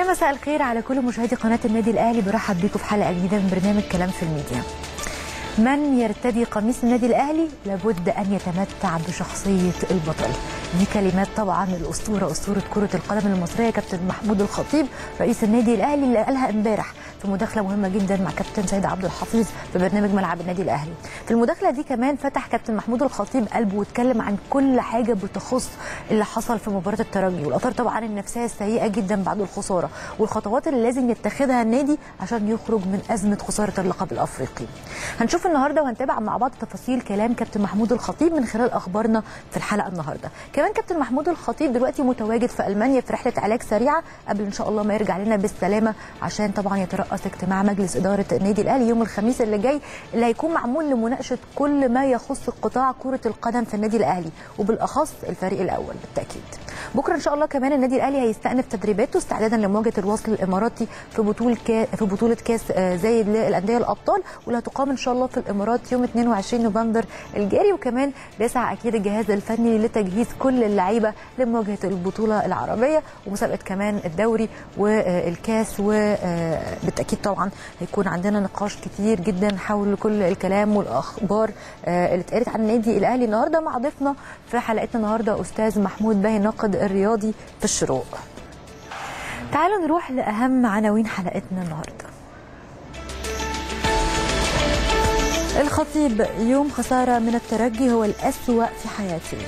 يا مساء الخير على كل مشاهدي قناه النادي الاهلي برحب بيكم في حلقه جديده من برنامج كلام في الميديا. من يرتدي قميص النادي الاهلي لابد ان يتمتع بشخصيه البطل. دي كلمات طبعا الاسطوره اسطوره كره القدم المصريه كابتن محمود الخطيب رئيس النادي الاهلي اللي قالها امبارح في مداخله مهمه جدا مع كابتن سيد عبد الحفيظ في برنامج ملعب النادي الاهلي. في المداخله دي كمان فتح كابتن محمود الخطيب قلبه واتكلم عن كل حاجه بتخص اللي حصل في مباراه الترجي والاثار طبعا النفسيه السيئه جدا بعد الخساره والخطوات اللي لازم يتخذها النادي عشان يخرج من ازمه خساره اللقب الافريقي. هنشوف النهارده وهنتابع مع بعض تفاصيل كلام كابتن محمود الخطيب من خلال اخبارنا في الحلقه النهارده. كمان كابتن محمود الخطيب دلوقتي متواجد في المانيا في رحله علاج سريعه قبل ان شاء الله ما يرجع لنا بالسلامه عشان طبعا يترأس اجتماع مجلس اداره النادي الاهلي يوم الخميس اللي جاي اللي هيكون معمول لمناقشه كل ما يخص قطاع كره القدم في النادي الاهلي وبالاخص الفريق الاول بالتاكيد. بكره ان شاء الله كمان النادي الاهلي هيستأنف تدريباته استعدادا لمواجهه الوصل الاماراتي في بطوله كا... في بطوله كاس زايد للانديه الابطال واللي هتقام ان شاء الله في الامارات يوم 22 نوفمبر الجاري وكمان بيسعى اكيد الجهاز الفني لتجهيز كل اللعيبه لمواجهه البطوله العربيه ومسابقه كمان الدوري والكاس وبالتاكيد طبعا هيكون عندنا نقاش كتير جدا حول كل الكلام والاخبار اللي اتقالت عن النادي الاهلي النهارده مع ضيفنا في حلقتنا النهارده استاذ محمود باهي الناقد الرياضي في الشروق. تعالوا نروح لاهم عناوين حلقتنا النهارده. الخطيب يوم خساره من الترجي هو الأسوأ في حياتي.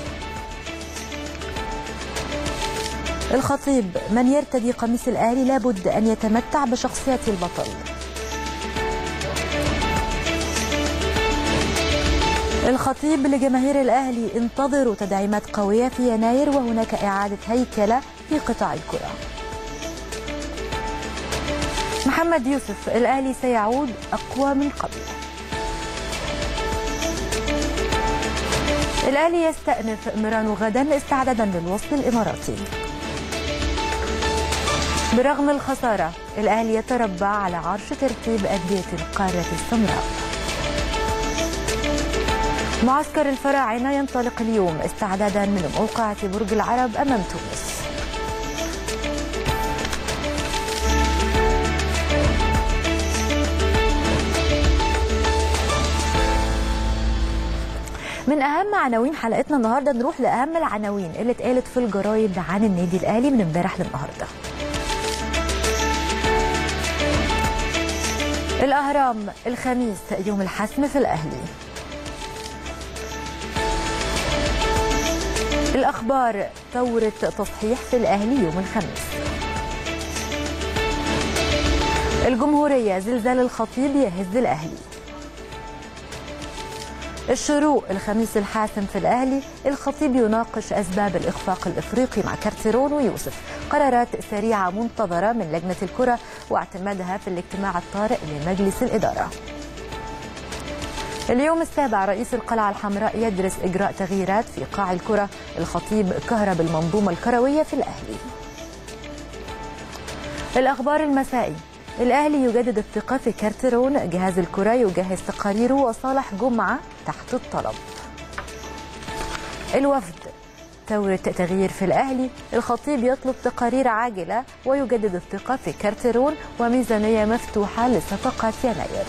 الخطيب من يرتدي قميص الاهلي لابد ان يتمتع بشخصيه البطل. الخطيب لجماهير الاهلي انتظروا تدعيمات قويه في يناير وهناك اعاده هيكله في قطاع الكره. محمد يوسف الاهلي سيعود اقوى من قبل. الاهلي يستأنف ميرانو غدا استعدادا للوصل الاماراتي. برغم الخساره الاهلي يتربع على عرش ترتيب انديه القاره السمراء. معسكر الفراعنة ينطلق اليوم استعدادا من موقعة برج العرب أمام تونس من اهم عناوين حلقتنا النهارده نروح لاهم العناوين اللي اتقالت في الجرايد عن النادي الاهلي من امبارح للنهارده الاهرام الخميس يوم الحسم في الاهلي الأخبار ثورة تصحيح في الأهلي يوم الخميس الجمهورية زلزال الخطيب يهز الأهلي الشروق الخميس الحاسم في الأهلي الخطيب يناقش أسباب الإخفاق الإفريقي مع كارتيرون ويوسف قرارات سريعة منتظرة من لجنة الكرة واعتمادها في الاجتماع الطارئ لمجلس الإدارة اليوم السابع رئيس القلعة الحمراء يدرس إجراء تغييرات في قاع الكرة الخطيب كهرب المنظومة الكروية في الأهلي الأخبار المسائي الأهلي يجدد الثقة في كارترون جهاز الكرة يجهز تقاريره وصالح جمعة تحت الطلب الوفد ثورة تغيير في الأهلي الخطيب يطلب تقارير عاجلة ويجدد الثقة في كارترون وميزانية مفتوحة لصفقات يناير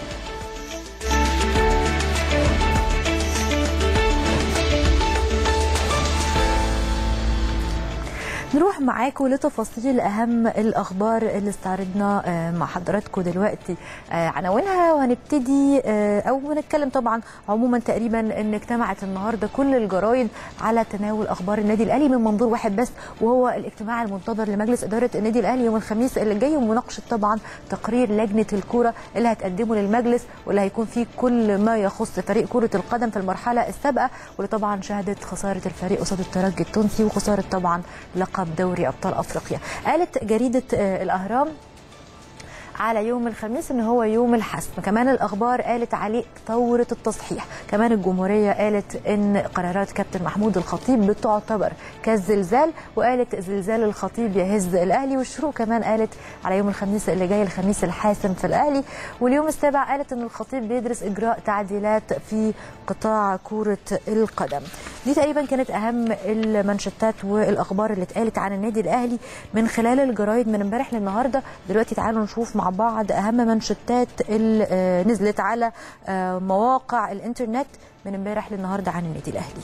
نروح معاكم لتفاصيل اهم الاخبار اللي استعرضنا مع حضراتكم دلوقتي عناوينها وهنبتدي او نتكلم طبعا عموما تقريبا ان اجتمعت النهارده كل الجرايد على تناول اخبار النادي الاهلي من منظور واحد بس وهو الاجتماع المنتظر لمجلس اداره النادي الاهلي يوم الخميس اللي جاي ومناقشه طبعا تقرير لجنه الكوره اللي هتقدمه للمجلس واللي هيكون فيه كل ما يخص فريق كره القدم في المرحله السابقه واللي طبعا شهدت خساره الفريق قصاد الترجي التونسي وخساره طبعا لقب دوري ابطال افريقيا قالت جريده الاهرام على يوم الخميس ان هو يوم الحسم كمان الاخبار قالت عليه ثوره التصحيح كمان الجمهوريه قالت ان قرارات كابتن محمود الخطيب بتعتبر كالزلزال وقالت زلزال الخطيب يهز الاهلي والشروق كمان قالت على يوم الخميس اللي جاي الخميس الحاسم في الاهلي واليوم السابع قالت ان الخطيب بيدرس اجراء تعديلات في قطاع كره القدم دي تقريبا كانت اهم المانشيتات والاخبار اللي اتقالت عن النادي الاهلي من خلال الجرايد من امبارح للنهارده دلوقتي تعالوا نشوف مع بعض اهم مانشيتات اللي آه، نزلت على آه، مواقع الانترنت من امبارح للنهارده عن النادي الاهلي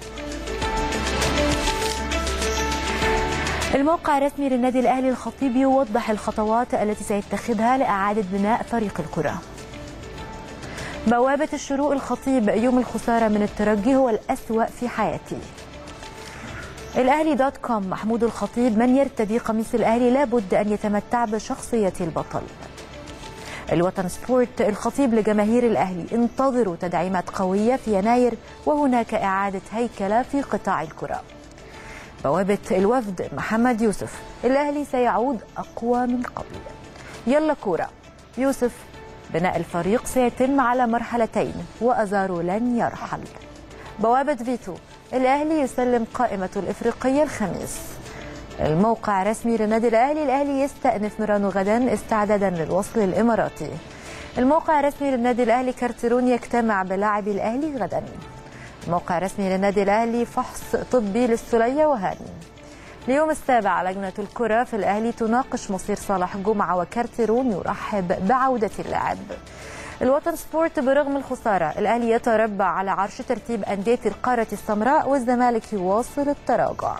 الموقع الرسمي للنادي الاهلي الخطيب يوضح الخطوات التي سيتخذها لاعاده بناء فريق الكره بوابة الشروق الخطيب يوم الخسارة من الترجي هو الأسوأ في حياتي الأهلي دوت كوم محمود الخطيب من يرتدي قميص الأهلي لابد أن يتمتع بشخصية البطل الوطن سبورت الخطيب لجماهير الأهلي انتظروا تدعيمات قوية في يناير وهناك إعادة هيكلة في قطاع الكرة بوابة الوفد محمد يوسف الأهلي سيعود أقوى من قبل يلا كورة يوسف بناء الفريق سيتم على مرحلتين وأزارو لن يرحل بوابة فيتو الأهلي يسلم قائمة الإفريقية الخميس الموقع الرسمي للنادي الأهلي الأهلي يستأنف ميرانو غدا استعدادا للوصل الإماراتي الموقع الرسمي للنادي الأهلي كارترون يجتمع بلاعبي الأهلي غدا الموقع الرسمي للنادي الأهلي فحص طبي للسلية وهاني اليوم السابع لجنة الكرة في الأهلي تناقش مصير صالح جمعة وكارترون يرحب بعودة اللاعب الوطن سبورت برغم الخسارة الأهلي يتربع على عرش ترتيب أندية القارة السمراء والزمالك يواصل التراجع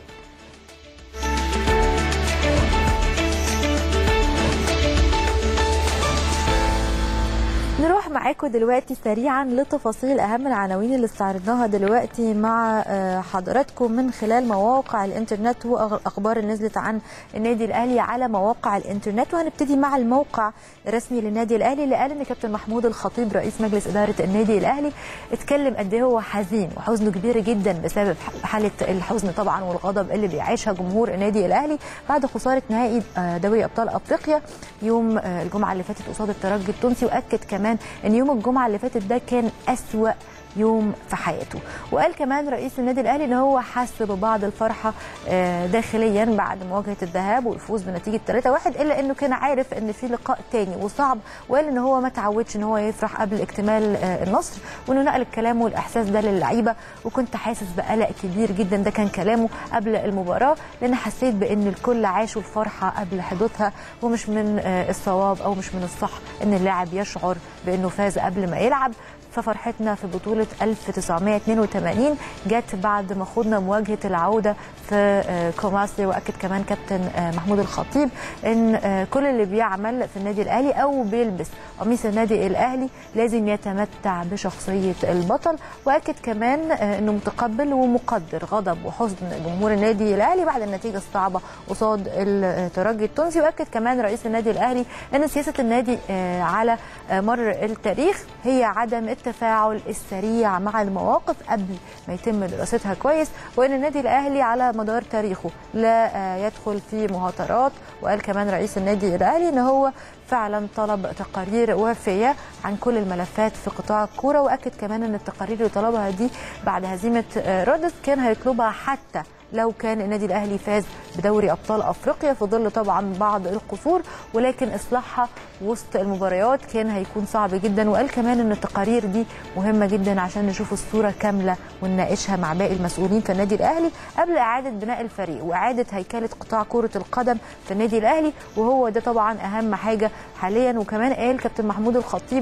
نروح معاكم دلوقتي سريعا لتفاصيل اهم العناوين اللي استعرضناها دلوقتي مع آه، حضراتكم من خلال مواقع الانترنت واخبار اللي نزلت عن النادي الاهلي على مواقع الانترنت وهنبتدي مع الموقع الرسمي للنادي الاهلي اللي قال ان كابتن محمود الخطيب رئيس مجلس اداره النادي الاهلي اتكلم قد ايه هو حزين وحزنه كبير جدا بسبب حاله الحزن طبعا والغضب اللي بيعيشها جمهور النادي الاهلي بعد خساره نهائي آه، دوري ابطال افريقيا يوم آه، الجمعه اللي فاتت قصاد الترجي التونسي واكد كمان ان يوم الجمعه اللي فاتت ده كان اسوا يوم في حياته وقال كمان رئيس النادي الاهلي ان هو حس ببعض الفرحه آه، داخليا بعد مواجهه الذهاب والفوز بنتيجه 3-1 الا انه كان عارف ان في لقاء تاني وصعب وقال ان هو ما تعودش ان هو يفرح قبل اكتمال آه، النصر وانه نقل الكلام والاحساس ده للعيبه وكنت حاسس بقلق كبير جدا ده كان كلامه قبل المباراه لان حسيت بان الكل عاشوا الفرحه قبل حدوثها ومش من آه، الصواب او مش من الصح ان اللاعب يشعر بانه فاز قبل ما يلعب ففرحتنا في بطولة 1982 جت بعد ما خضنا مواجهة العودة في آه، كوماسي وأكد كمان كابتن آه، محمود الخطيب إن آه، كل اللي بيعمل في النادي الأهلي أو بيلبس قميص النادي الأهلي لازم يتمتع بشخصية البطل وأكد كمان إنه متقبل ومقدر غضب وحزن جمهور النادي الأهلي بعد النتيجة الصعبة قصاد الترجي التونسي وأكد كمان رئيس النادي الأهلي إن سياسة النادي على مر التاريخ هي عدم التفاعل السريع مع المواقف قبل ما يتم دراستها كويس وان النادي الاهلي على مدار تاريخه لا آه، يدخل في مهاترات وقال كمان رئيس النادي الاهلي ان هو فعلا طلب تقارير وافيه عن كل الملفات في قطاع الكوره واكد كمان ان التقارير اللي طلبها دي بعد هزيمه آه، رودس كان هيطلبها حتى لو كان النادي الاهلي فاز بدوري ابطال افريقيا في ظل طبعا بعض القصور ولكن اصلاحها وسط المباريات كان هيكون صعب جدا وقال كمان ان التقارير دي مهمه جدا عشان نشوف الصوره كامله ونناقشها مع باقي المسؤولين في النادي الاهلي قبل اعاده بناء الفريق واعاده هيكله قطاع كره القدم في النادي الاهلي وهو ده طبعا اهم حاجه حاليا وكمان قال كابتن محمود الخطيب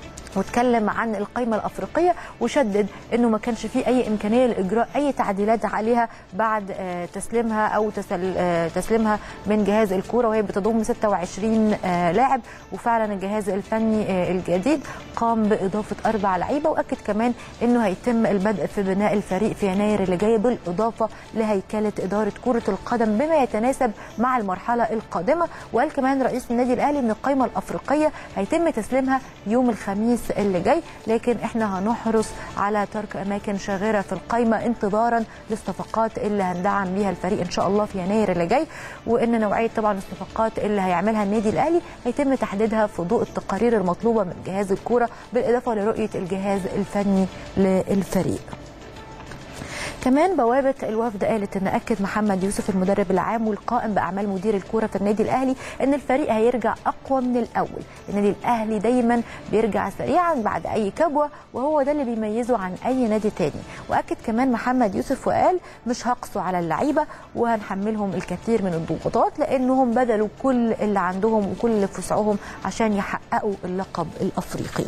واتكلم عن القائمه الافريقيه وشدد انه ما كانش في اي امكانيه لاجراء اي تعديلات عليها بعد آه، تسليمها او آه، تسليمها من جهاز الكوره وهي بتضم 26 آه، لاعب وفعلا الجهاز الفني الجديد قام باضافه اربع لعيبه واكد كمان انه هيتم البدء في بناء الفريق في يناير اللي جاي بالاضافه لهيكله اداره كره القدم بما يتناسب مع المرحله القادمه وقال كمان رئيس النادي الاهلي ان القائمه الافريقيه هيتم تسليمها يوم الخميس اللي جاي لكن احنا هنحرص على ترك اماكن شاغره في القائمه انتظارا للصفقات اللي هندعم بيها الفريق ان شاء الله في يناير اللي جاي وان نوعيه طبعا الصفقات اللي هيعملها النادي الاهلي هيتم تحديدها في ضوء التقارير المطلوبه من جهاز الكوره بالاضافه لرؤيه الجهاز الفني للفريق كمان بوابه الوفد قالت ان اكد محمد يوسف المدرب العام والقائم باعمال مدير الكوره في النادي الاهلي ان الفريق هيرجع اقوى من الاول النادي الاهلي دايما بيرجع سريعا بعد اي كبوه وهو ده اللي بيميزه عن اي نادي تاني واكد كمان محمد يوسف وقال مش هقسو على اللعيبه وهنحملهم الكثير من الضغوطات لانهم بذلوا كل اللي عندهم وكل اللي في وسعهم عشان يحققوا اللقب الافريقي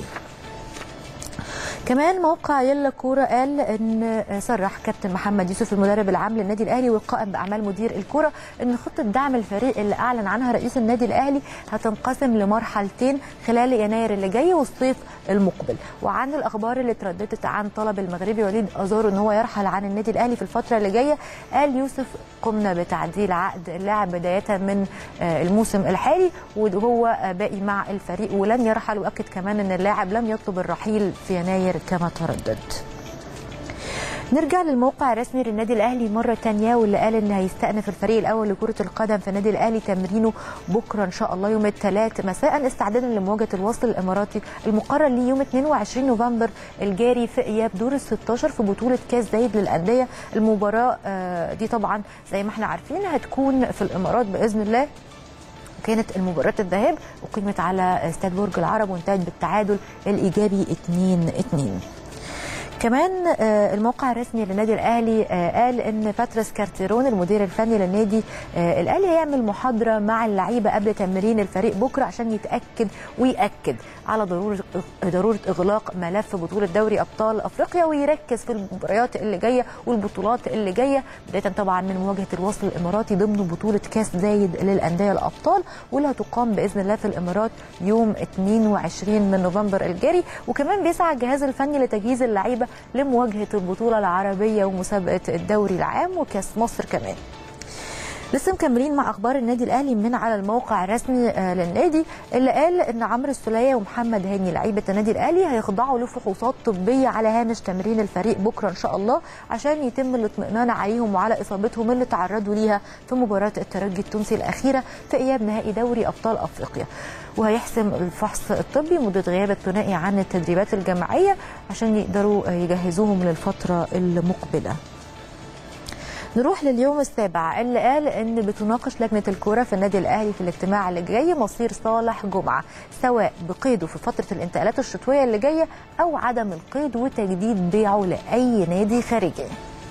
كمان موقع يلا كوره قال ان صرح كابتن محمد يوسف المدرب العام للنادي الاهلي والقائم باعمال مدير الكوره ان خطه دعم الفريق اللي اعلن عنها رئيس النادي الاهلي هتنقسم لمرحلتين خلال يناير اللي جاي والصيف المقبل وعن الاخبار اللي ترددت عن طلب المغربي وليد ازارو ان هو يرحل عن النادي الاهلي في الفتره اللي جايه قال يوسف قمنا بتعديل عقد اللاعب بدايه من الموسم الحالي وهو باقي مع الفريق ولن يرحل واكد كمان ان اللاعب لم يطلب الرحيل في يناير كما تردد نرجع للموقع الرسمي للنادي الاهلي مره تانية واللي قال ان هيستأنف الفريق الاول لكره القدم في النادي الاهلي تمرينه بكره ان شاء الله يوم الثلاث مساء استعدادا لمواجهه الوصل الاماراتي المقرر ليه يوم 22 نوفمبر الجاري في اياب دور ال 16 في بطوله كاس زايد للانديه المباراه دي طبعا زي ما احنا عارفين هتكون في الامارات باذن الله كانت المباراة الذهاب أقيمت على استاد برج العرب وانتهت بالتعادل الإيجابي 2-2 كمان الموقع الرسمي للنادي الاهلي قال ان باتريس كارتيرون المدير الفني للنادي الاهلي هيعمل محاضره مع اللعيبه قبل تمرين الفريق بكره عشان يتاكد وياكد على ضروره ضروره اغلاق ملف بطوله دوري ابطال افريقيا ويركز في المباريات اللي جايه والبطولات اللي جايه بدايه طبعا من مواجهه الوصل الاماراتي ضمن بطوله كاس زايد للانديه الابطال واللي هتقام باذن الله في الامارات يوم 22 من نوفمبر الجاري وكمان بيسعى الجهاز الفني لتجهيز اللعيبه لمواجهه البطوله العربيه ومسابقه الدوري العام وكاس مصر كمان لسه مكملين مع اخبار النادي الاهلي من على الموقع الرسمي للنادي اللي قال ان عمرو السوليه ومحمد هاني لعيبه النادي الاهلي هيخضعوا لفحوصات طبيه على هامش تمرين الفريق بكره ان شاء الله عشان يتم الاطمئنان عليهم وعلى اصابتهم اللي تعرضوا ليها في مباراه الترجي التونسي الاخيره في اياب نهائي دوري ابطال افريقيا وهيحسم الفحص الطبي مده غياب الثنائي عن التدريبات الجماعيه عشان يقدروا يجهزوهم للفتره المقبله نروح لليوم السابع اللي قال ان بتناقش لجنه الكوره في النادي الاهلي في الاجتماع اللي جاي مصير صالح جمعه سواء بقيده في فتره الانتقالات الشتويه اللي جايه او عدم القيد وتجديد بيعه لاي نادي خارجي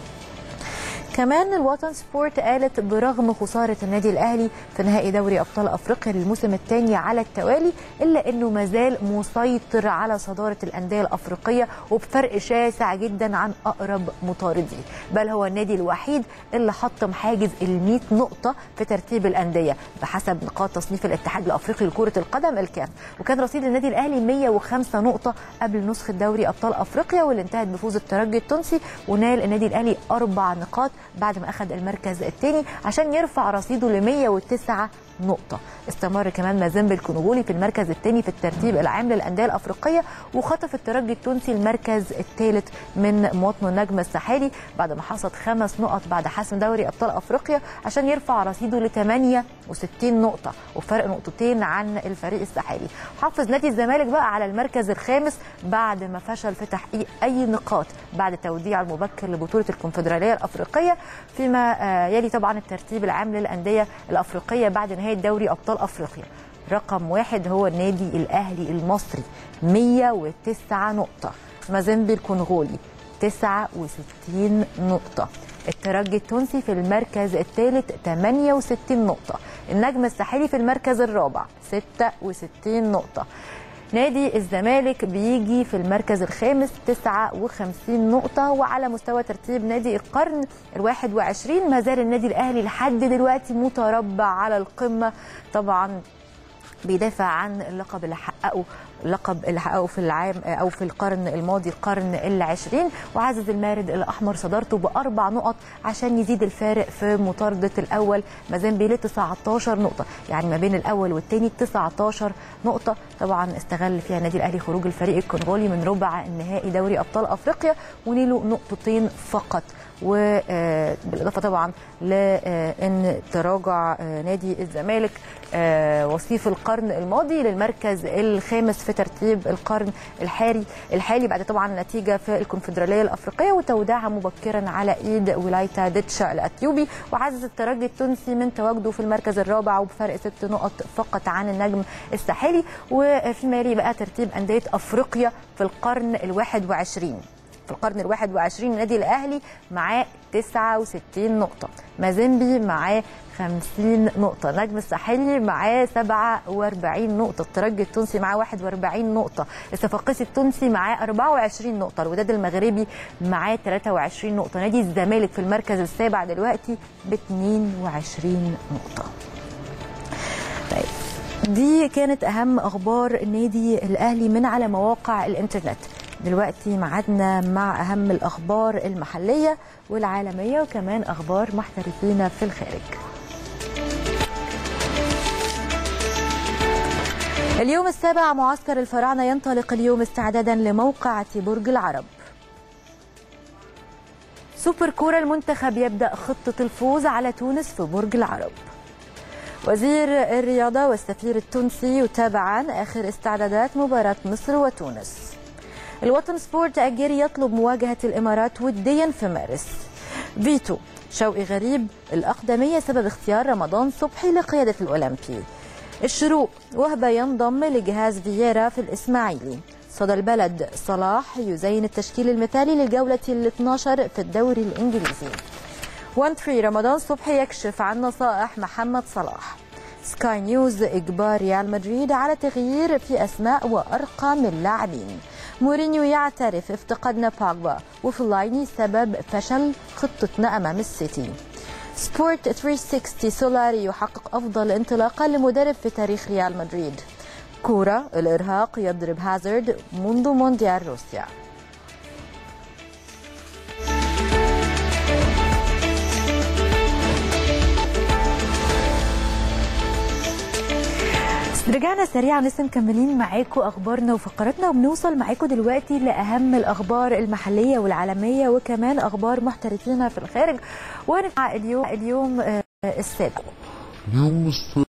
كمان الوطن سبورت قالت برغم خسارة النادي الأهلي في نهائي دوري أبطال أفريقيا للموسم الثاني على التوالي إلا أنه مازال مسيطر على صدارة الأندية الأفريقية وبفرق شاسع جدا عن أقرب مطارديه بل هو النادي الوحيد اللي حطم حاجز ال 100 نقطة في ترتيب الأندية بحسب نقاط تصنيف الاتحاد الأفريقي لكرة القدم الكاف وكان رصيد النادي الأهلي 105 نقطة قبل نسخة دوري أبطال أفريقيا واللي انتهت بفوز الترجي التونسي ونال النادي الأهلي أربع نقاط بعد ما اخذ المركز الثاني عشان يرفع رصيده ل 109 نقطة استمر كمان مازيمبي الكونغولي في المركز الثاني في الترتيب العام للأندية الأفريقية وخطف الترجي التونسي المركز الثالث من مواطنه النجم الساحلي بعد ما حصد خمس نقط بعد حسم دوري أبطال أفريقيا عشان يرفع رصيده ل 68 نقطة وفرق نقطتين عن الفريق الساحلي حافظ نادي الزمالك بقى على المركز الخامس بعد ما فشل في تحقيق أي نقاط بعد توديع المبكر لبطولة الكونفدرالية الأفريقية فيما يلي طبعا الترتيب العام للأندية الأفريقية بعد نهاية دوري أبطال أفريقيا رقم واحد هو النادي الأهلي المصري 109 نقطة مازيمبي الكونغولي 69 نقطة الترجي التونسي في المركز الثالث 68 نقطة النجم الساحلي في المركز الرابع 66 نقطة نادي الزمالك بيجي في المركز الخامس 59 نقطة وعلى مستوى ترتيب نادي القرن ال 21 ما زال النادي الأهلي لحد دلوقتي متربع على القمة طبعا بيدافع عن اللقب اللي حققه اللقب اللي حققه في العام او في القرن الماضي القرن العشرين وعزز المارد الاحمر صدارته باربع نقط عشان يزيد الفارق في مطارده الاول مازيمبي ل 19 نقطه يعني ما بين الاول والثاني 19 نقطه طبعا استغل فيها النادي الاهلي خروج الفريق الكونغولي من ربع النهائي دوري ابطال افريقيا ونيله نقطتين فقط وبالاضافه طبعا لان تراجع نادي الزمالك وصيف القرن الماضي للمركز الخامس في ترتيب القرن الحالي الحالي بعد طبعا النتيجه في الكونفدراليه الافريقيه وتوديعها مبكرا على ايد ولايتا ديتشا الاثيوبي وعزز الترجي التونسي من تواجده في المركز الرابع وبفرق ست نقط فقط عن النجم الساحلي وفي مالي بقى ترتيب انديه افريقيا في القرن الواحد وعشرين في القرن الواحد وعشرين النادي الأهلي معاه 69 نقطة مازيمبي معاه 50 نقطة نجم الساحلي معاه 47 نقطة الترجي التونسي معاه 41 نقطة الصفاقسي التونسي معاه 24 نقطة الوداد المغربي معاه 23 نقطة نادي الزمالك في المركز السابع دلوقتي ب 22 نقطة طيب دي كانت أهم أخبار النادي الأهلي من على مواقع الإنترنت دلوقتي معادنا مع أهم الأخبار المحلية والعالمية وكمان أخبار محترفين في الخارج اليوم السابع معسكر الفراعنة ينطلق اليوم استعدادا لموقعة برج العرب سوبر كورة المنتخب يبدأ خطة الفوز على تونس في برج العرب وزير الرياضة والسفير التونسي يتابعان آخر استعدادات مباراة مصر وتونس الوطن سبورت أجيري يطلب مواجهة الإمارات وديا في مارس فيتو شوقي غريب الأقدمية سبب اختيار رمضان صبحي لقيادة الأولمبي الشروق وهبة ينضم لجهاز فييرا في الإسماعيلي صدى البلد صلاح يزين التشكيل المثالي للجولة ال 12 في الدوري الإنجليزي 1 3 رمضان صبحي يكشف عن نصائح محمد صلاح سكاي نيوز إجبار ريال مدريد على تغيير في أسماء وأرقام اللاعبين مورينيو يعترف افتقدنا باغبا وفلايني سبب فشل خطتنا أمام السيتي سبورت 360 سولاري يحقق أفضل انطلاقة لمدرب في تاريخ ريال مدريد كورة الإرهاق يضرب هازارد منذ مونديال روسيا رجعنا سريعا لسه مكملين معاكم اخبارنا وفقراتنا وبنوصل معاكم دلوقتي لاهم الاخبار المحليه والعالميه وكمان اخبار محترفين في الخارج ونرجع اليوم اليوم آه، السابع اليوم السابع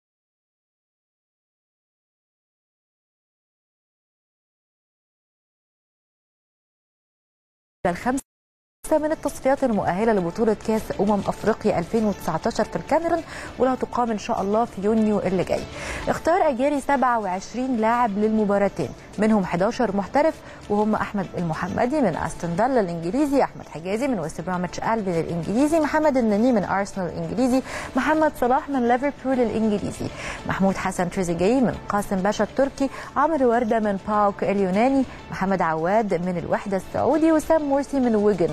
الخمسة من التصفيات المؤهلة لبطولة كأس أمم أفريقيا 2019 في الكاميرون واللي هتقام إن شاء الله في يونيو اللي جاي. اختار أجاري 27 لاعب للمباراتين منهم 11 محترف وهم أحمد المحمدي من أستون فيلا الإنجليزي، أحمد حجازي من وست برامتش ألبين الإنجليزي، محمد النني من أرسنال الإنجليزي، محمد صلاح من ليفربول الإنجليزي، محمود حسن تريزيجي من قاسم باشا التركي، عمرو وردة من باوك اليوناني، محمد عواد من الوحدة السعودي، وسام مرسي من ويجن.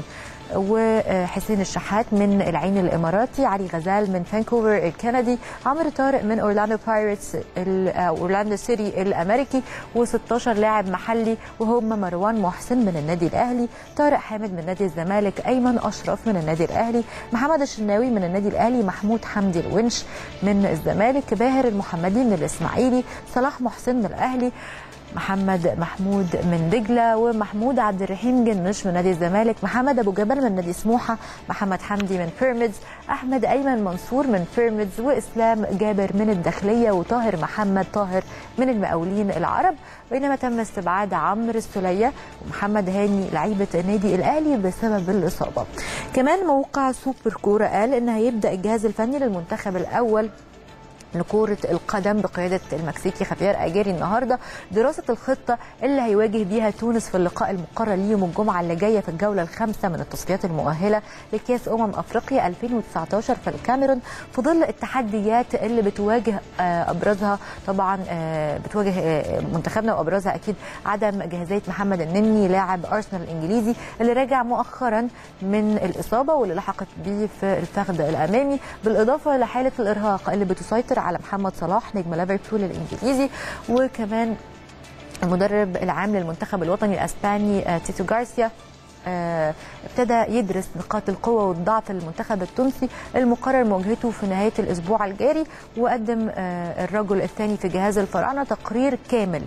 وحسين الشحات من العين الاماراتي علي غزال من فانكوفر الكندي عمرو طارق من اورلاندو بايرتس اورلاندو سيتي الامريكي و16 لاعب محلي وهم مروان محسن من النادي الاهلي طارق حامد من نادي الزمالك ايمن اشرف من النادي الاهلي محمد الشناوي من النادي الاهلي محمود حمدي الونش من الزمالك باهر المحمدي من الاسماعيلي صلاح محسن من الاهلي محمد محمود من دجله ومحمود عبد الرحيم جنش من نادي الزمالك محمد ابو جبل من نادي سموحه محمد حمدي من بيراميدز احمد ايمن منصور من بيراميدز واسلام جابر من الداخليه وطاهر محمد طاهر من المقاولين العرب بينما تم استبعاد عمرو السليه ومحمد هاني لعيبه النادي الاهلي بسبب الاصابه كمان موقع سوبر كوره قال ان هيبدا الجهاز الفني للمنتخب الاول لكرة القدم بقيادة المكسيكي خافير أجاري النهاردة دراسة الخطة اللي هيواجه بيها تونس في اللقاء المقرر ليهم الجمعة اللي جاية في الجولة الخامسة من التصفيات المؤهلة لكأس أمم أفريقيا 2019 في الكاميرون في ظل التحديات اللي بتواجه أبرزها طبعا بتواجه منتخبنا وأبرزها أكيد عدم جاهزية محمد النني لاعب أرسنال الإنجليزي اللي راجع مؤخرا من الإصابة واللي لحقت بيه في الفخذ الأمامي بالإضافة لحالة الإرهاق اللي بتسيطر على محمد صلاح نجم ليفربول الانجليزي وكمان المدرب العام للمنتخب الوطني الاسباني تيتو غارسيا آه، ابتدى يدرس نقاط القوه والضعف للمنتخب التونسي المقرر مواجهته في نهايه الاسبوع الجاري وقدم آه، الرجل الثاني في جهاز الفراعنه تقرير كامل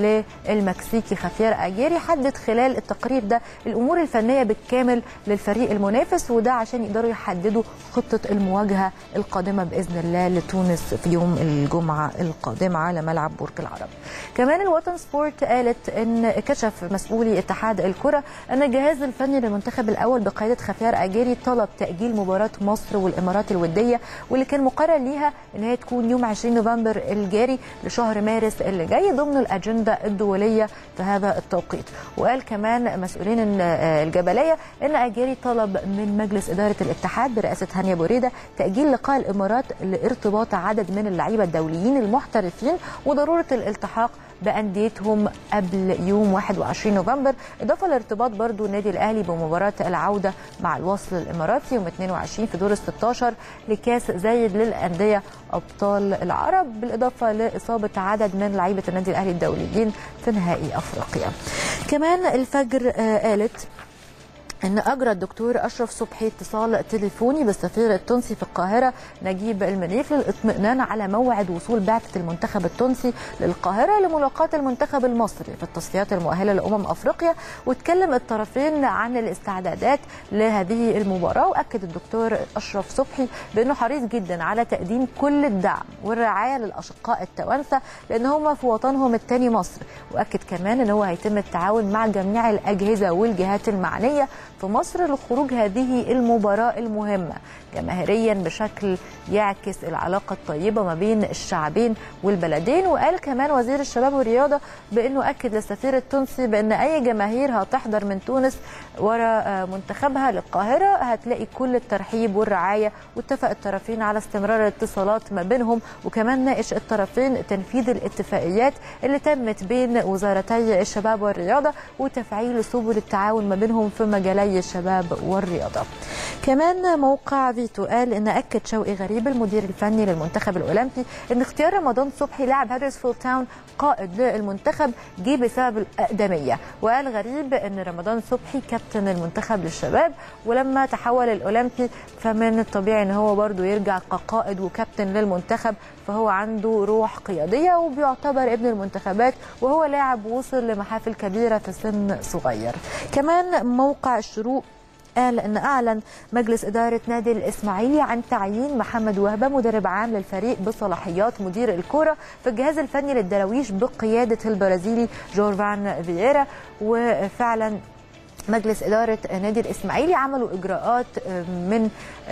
للمكسيكي خافير اجيري حدد خلال التقرير ده الامور الفنيه بالكامل للفريق المنافس وده عشان يقدروا يحددوا خطه المواجهه القادمه باذن الله لتونس في يوم الجمعه القادمه على ملعب برج العرب. كمان الوطن سبورت قالت ان كشف مسؤولي اتحاد الكره ان الجهاز الفني للمنتخب الاول بقياده خافير اجيري طلب تاجيل مباراه مصر والامارات الوديه واللي كان مقرر ليها ان هي تكون يوم 20 نوفمبر الجاري لشهر مارس اللي جاي ضمن الاجنده الدوليه في هذا التوقيت وقال كمان مسؤولين إن- آه، الجبليه ان اجيري طلب من مجلس اداره الاتحاد برئاسه هانيا بوريده تاجيل لقاء الامارات لارتباط عدد من اللعيبه الدوليين المحترفين وضروره الالتحاق بانديتهم قبل يوم 21 نوفمبر اضافه لارتباط برضو النادي الاهلي بمباراه العوده مع الوصل الاماراتي يوم 22 في دور ال 16 لكاس زايد للانديه ابطال العرب بالاضافه لاصابه عدد من لعيبه النادي الاهلي الدوليين في نهائي افريقيا. كمان الفجر آه، قالت ان اجرى الدكتور اشرف صبحي اتصال تليفوني بالسفير التونسي في القاهره نجيب المنيف للاطمئنان على موعد وصول بعثه المنتخب التونسي للقاهره لملاقاه المنتخب المصري في التصفيات المؤهله لامم افريقيا واتكلم الطرفين عن الاستعدادات لهذه المباراه واكد الدكتور اشرف صبحي بانه حريص جدا على تقديم كل الدعم والرعايه للاشقاء التوانسه لان هم في وطنهم الثاني مصر واكد كمان ان هو هيتم التعاون مع جميع الاجهزه والجهات المعنيه في مصر لخروج هذه المباراه المهمه جماهيريا بشكل يعكس العلاقه الطيبه ما بين الشعبين والبلدين وقال كمان وزير الشباب والرياضه بانه اكد للسفير التونسي بان اي جماهير هتحضر من تونس ورا آه، منتخبها للقاهره هتلاقي كل الترحيب والرعايه واتفق الطرفين على استمرار الاتصالات ما بينهم وكمان ناقش الطرفين تنفيذ الاتفاقيات اللي تمت بين وزارتي الشباب والرياضه وتفعيل سبل التعاون ما بينهم في مجالي الشباب والرياضه. كمان موقع فيتو قال ان اكد شوقي غريب المدير الفني للمنتخب الاولمبي ان اختيار رمضان صبحي لاعب هدرسفيلد تاون قائد للمنتخب جه بسبب الاقدميه وقال غريب ان رمضان صبحي كابتن المنتخب للشباب ولما تحول الاولمبي فمن الطبيعي ان هو برضه يرجع كقائد وكابتن للمنتخب فهو عنده روح قياديه وبيعتبر ابن المنتخبات وهو لاعب وصل لمحافل كبيره في سن صغير كمان موقع الشروق قال ان اعلن مجلس اداره نادي الاسماعيلي عن تعيين محمد وهبه مدرب عام للفريق بصلاحيات مدير الكره في الجهاز الفني للدراويش بقياده البرازيلي جورفان فييرا وفعلا مجلس إدارة نادي الإسماعيلي عملوا إجراءات من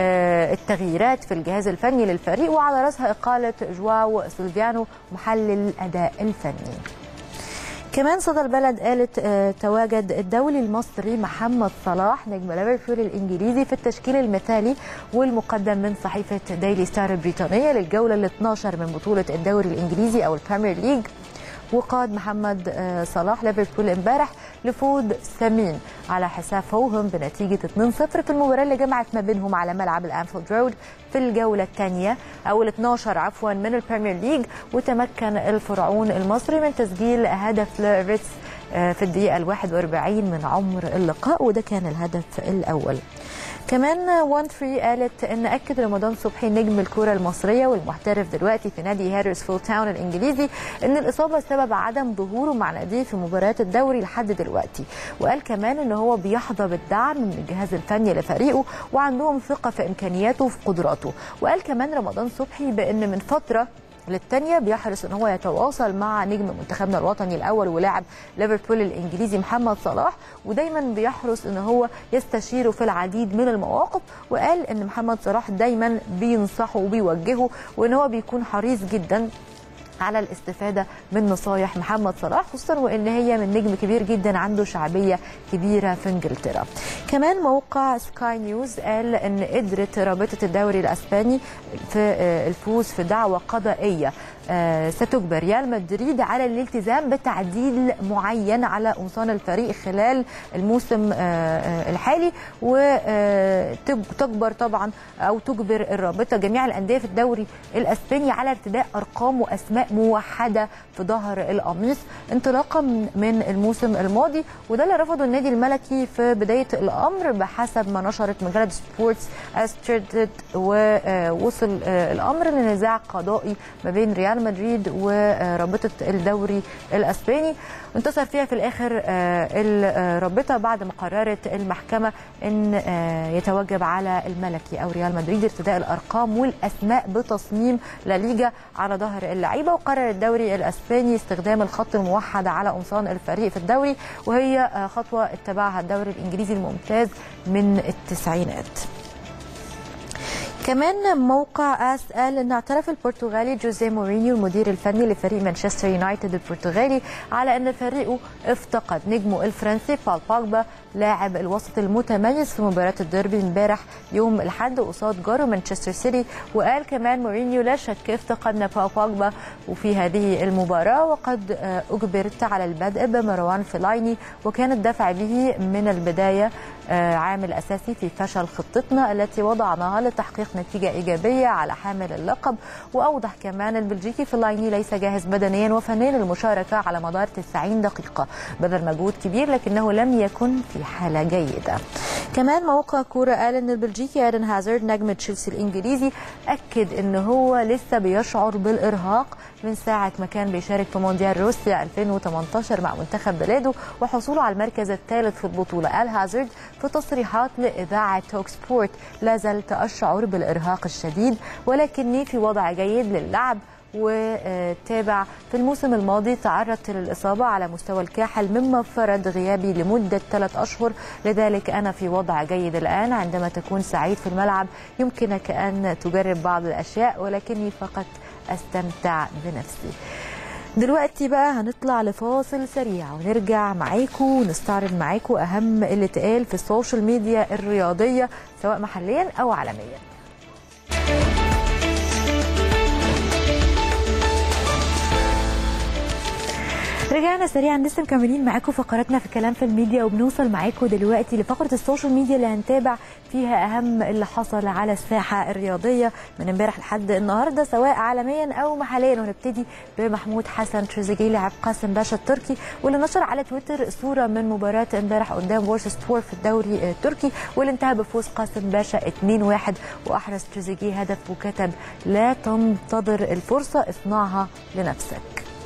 التغييرات في الجهاز الفني للفريق وعلى رأسها إقالة جواو سيلفيانو محلل الأداء الفني كمان صدى البلد قالت آه، تواجد الدولي المصري محمد صلاح نجم ليفربول الانجليزي في التشكيل المثالي والمقدم من صحيفه ديلي ستار البريطانيه للجوله ال 12 من بطوله الدوري الانجليزي او البريمير ليج وقاد محمد آه، صلاح ليفربول امبارح لفوز ثمين على حساب فوهم بنتيجه 2-0 في المباراه اللي جمعت ما بينهم على ملعب الانفيلد رود في الجوله الثانيه او ال 12 عفوا من البريمير ليج وتمكن الفرعون المصري من تسجيل هدف لريتس آه، في الدقيقه ال 41 من عمر اللقاء وده كان الهدف الاول كمان 1 3 قالت ان اكد رمضان صبحي نجم الكره المصريه والمحترف دلوقتي في نادي هاريسفيلد تاون الانجليزي ان الاصابه سبب عدم ظهوره مع ناديه في مباريات الدوري لحد دلوقتي وقال كمان ان هو بيحظى بالدعم من الجهاز الفني لفريقه وعندهم ثقه في امكانياته وفي قدراته وقال كمان رمضان صبحي بان من فتره للتانية بيحرص ان هو يتواصل مع نجم منتخبنا الوطني الاول ولاعب ليفربول الانجليزي محمد صلاح ودايما بيحرص ان هو يستشيره في العديد من المواقف وقال ان محمد صلاح دايما بينصحه وبيوجهه وان هو بيكون حريص جدا على الاستفاده من نصايح محمد صلاح خصوصا وان هي من نجم كبير جدا عنده شعبيه كبيره في انجلترا. كمان موقع سكاي نيوز قال ان قدرت رابطه الدوري الاسباني في آه، الفوز في دعوه قضائيه آه، ستجبر ريال مدريد على الالتزام بتعديل معين على قمصان الفريق خلال الموسم آه، آه، الحالي وتجبر طبعا او تجبر الرابطه جميع الانديه في الدوري الاسباني على ارتداء ارقام واسماء موحده في ظهر القميص انطلاقا من الموسم الماضي وده اللي رفضه النادي الملكي في بدايه الامر بحسب ما نشرت مجله سبورتس استريتد ووصل الامر لنزاع قضائي ما بين ريال مدريد ورابطه الدوري الاسباني انتصر فيها في الاخر آه، الرابطه بعد ما قررت المحكمه ان آه، يتوجب على الملكي او ريال مدريد ارتداء الارقام والاسماء بتصميم لا ليجا على ظهر اللعيبه وقرر الدوري الاسباني استخدام الخط الموحد على قمصان الفريق في الدوري وهي آه، خطوه اتبعها الدوري الانجليزي الممتاز من التسعينات كمان موقع اس قال ان اعترف البرتغالي جوزيه مورينيو المدير الفني لفريق مانشستر يونايتد البرتغالي على ان فريقه افتقد نجمه الفرنسي بال باجبا لاعب الوسط المتميز في مباراه الديربي امبارح يوم الاحد قصاد جاره مانشستر سيتي وقال كمان مورينيو لا شك افتقدنا بال باجبا وفي هذه المباراه وقد آه، اجبرت على البدء بمروان فيلايني وكان الدفع به من البدايه آه، عامل اساسي في فشل خطتنا التي وضعناها لتحقيق نتيجه ايجابيه على حامل اللقب واوضح كمان البلجيكي فيلايني ليس جاهز بدنيا وفنيا للمشاركه على مدار 90 دقيقه بذل مجهود كبير لكنه لم يكن في حاله جيده كمان موقع كوره قال ان البلجيكي ايدن هازارد نجم تشيلسي الانجليزي اكد ان هو لسه بيشعر بالارهاق من ساعه ما كان بيشارك في مونديال روسيا 2018 مع منتخب بلاده وحصوله على المركز الثالث في البطوله قال هازارد في تصريحات لاذاعه توك سبورت لا زلت اشعر بالارهاق الشديد ولكني في وضع جيد للعب وتابع في الموسم الماضي تعرضت للإصابة على مستوى الكاحل مما فرض غيابي لمدة ثلاث أشهر لذلك أنا في وضع جيد الآن عندما تكون سعيد في الملعب يمكنك أن تجرب بعض الأشياء ولكني فقط أستمتع بنفسي دلوقتي بقى هنطلع لفاصل سريع ونرجع معاكم ونستعرض معاكم أهم اللي اتقال في السوشيال ميديا الرياضية سواء محليا أو عالميا رجعنا سريعا لسه مكملين معاكم فقراتنا في كلام في الميديا وبنوصل معاكم دلوقتي لفقره السوشيال ميديا اللي هنتابع فيها اهم اللي حصل على الساحه الرياضيه من امبارح لحد النهارده سواء عالميا او محليا ونبتدي بمحمود حسن تريزيجيه لاعب قاسم باشا التركي واللي نشر على تويتر صوره من مباراه امبارح قدام بورسستور في الدوري التركي واللي انتهى بفوز قاسم باشا 2-1 واحرز تريزيجيه هدف وكتب لا تنتظر الفرصه اصنعها لنفسك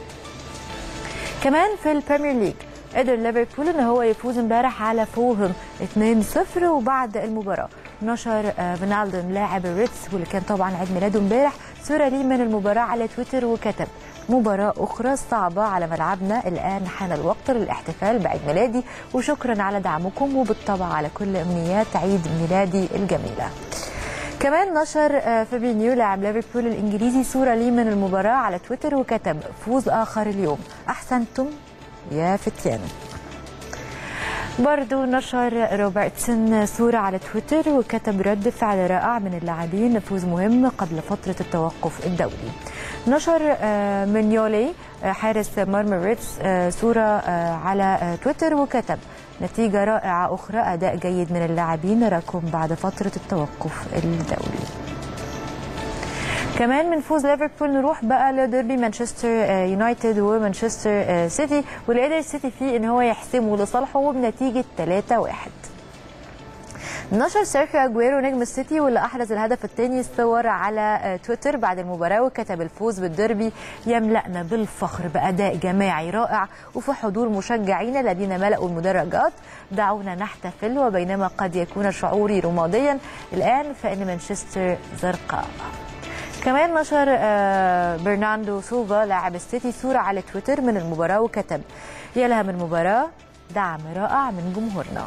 كمان في البريمير ليج قدر ليفربول ان هو يفوز امبارح على فولهام 2-0 وبعد المباراه نشر آه، فينالدوم لاعب الريتس واللي كان طبعا عيد ميلاده امبارح صوره ليه من المباراه على تويتر وكتب مباراة أخرى صعبة على ملعبنا الآن حان الوقت للاحتفال بعيد ميلادي وشكرا على دعمكم وبالطبع على كل أمنيات عيد ميلادي الجميلة كمان نشر آه، فابينيو لاعب ليفربول الانجليزي صوره ليه من المباراه على تويتر وكتب فوز اخر اليوم احسنتم يا فتيان برضو نشر روبرتسون صورة على تويتر وكتب رد فعل رائع من اللاعبين فوز مهم قبل فترة التوقف الدولي نشر آه، منيولي آه، حارس مرمى ريتس آه، صورة آه، على آه، تويتر وكتب نتيجة رائعة أخرى أداء جيد من اللاعبين نراكم بعد فترة التوقف الدولي كمان من فوز ليفربول نروح بقى لديربي مانشستر آه، يونايتد ومانشستر آه، سيتي واللي قدر السيتي فيه ان هو يحسمه لصالحه وبنتيجه 3-1 نشر سيرخيو اجويرو نجم السيتي واللي احرز الهدف الثاني صور على آه، تويتر بعد المباراه وكتب الفوز بالديربي يملأنا بالفخر باداء جماعي رائع وفي حضور مشجعين الذين ملأوا المدرجات دعونا نحتفل وبينما قد يكون شعوري رماديا الان فان مانشستر زرقاء كمان نشر آه، برناردو سوفا لاعب السيتي صورة على تويتر من المباراة وكتب يا من المباراة دعم رائع من جمهورنا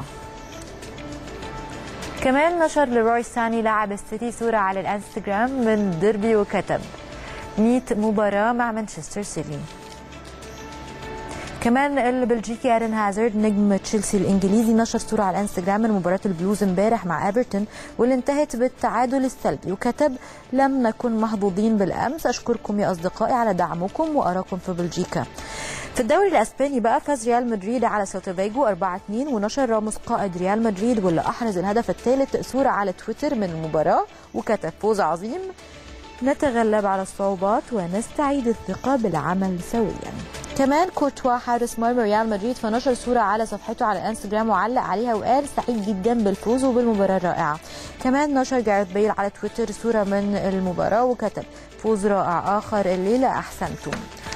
كمان نشر لروي ساني لاعب السيتي صورة على الانستغرام من ديربي وكتب 100 مباراة مع مانشستر سيتي كمان البلجيكي ارن هازارد نجم تشيلسي الانجليزي نشر صوره على الانستجرام من مباراه البلوز امبارح مع ايفرتون واللي انتهت بالتعادل السلبي وكتب لم نكن محظوظين بالامس اشكركم يا اصدقائي على دعمكم واراكم في بلجيكا في الدوري الاسباني بقى فاز ريال مدريد على سيلتا فيجو 4-2 ونشر راموس قائد ريال مدريد واللي احرز الهدف الثالث صوره على تويتر من المباراه وكتب فوز عظيم نتغلب على الصعوبات ونستعيد الثقة بالعمل سويا كمان كورتوا حارس مرمى ريال مدريد فنشر صورة على صفحته على انستجرام وعلق عليها وقال سعيد جدا بالفوز وبالمباراة الرائعة كمان نشر جاريث بيل على تويتر صورة من المباراة وكتب فوز رائع آخر الليلة أحسنتم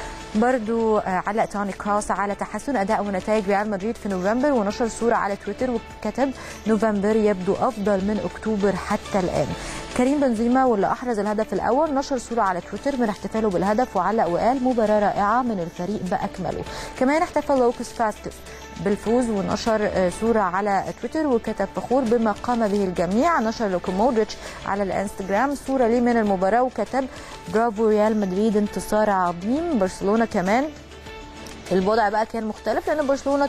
برضو علق توني كروس على تحسن اداء ونتائج ريال مدريد في نوفمبر ونشر صوره على تويتر وكتب نوفمبر يبدو افضل من اكتوبر حتى الان كريم بنزيما واللي احرز الهدف الاول نشر صوره على تويتر من احتفاله بالهدف وعلق وقال مباراه رائعه من الفريق باكمله كمان احتفل لوكس فاستس بالفوز ونشر صورة على تويتر وكتب فخور بما قام به الجميع نشر لوكو مودريتش على الانستجرام صورة ليه من المباراة وكتب برافو ريال مدريد انتصار عظيم برشلونة كمان الوضع بقى كان مختلف لان برشلونه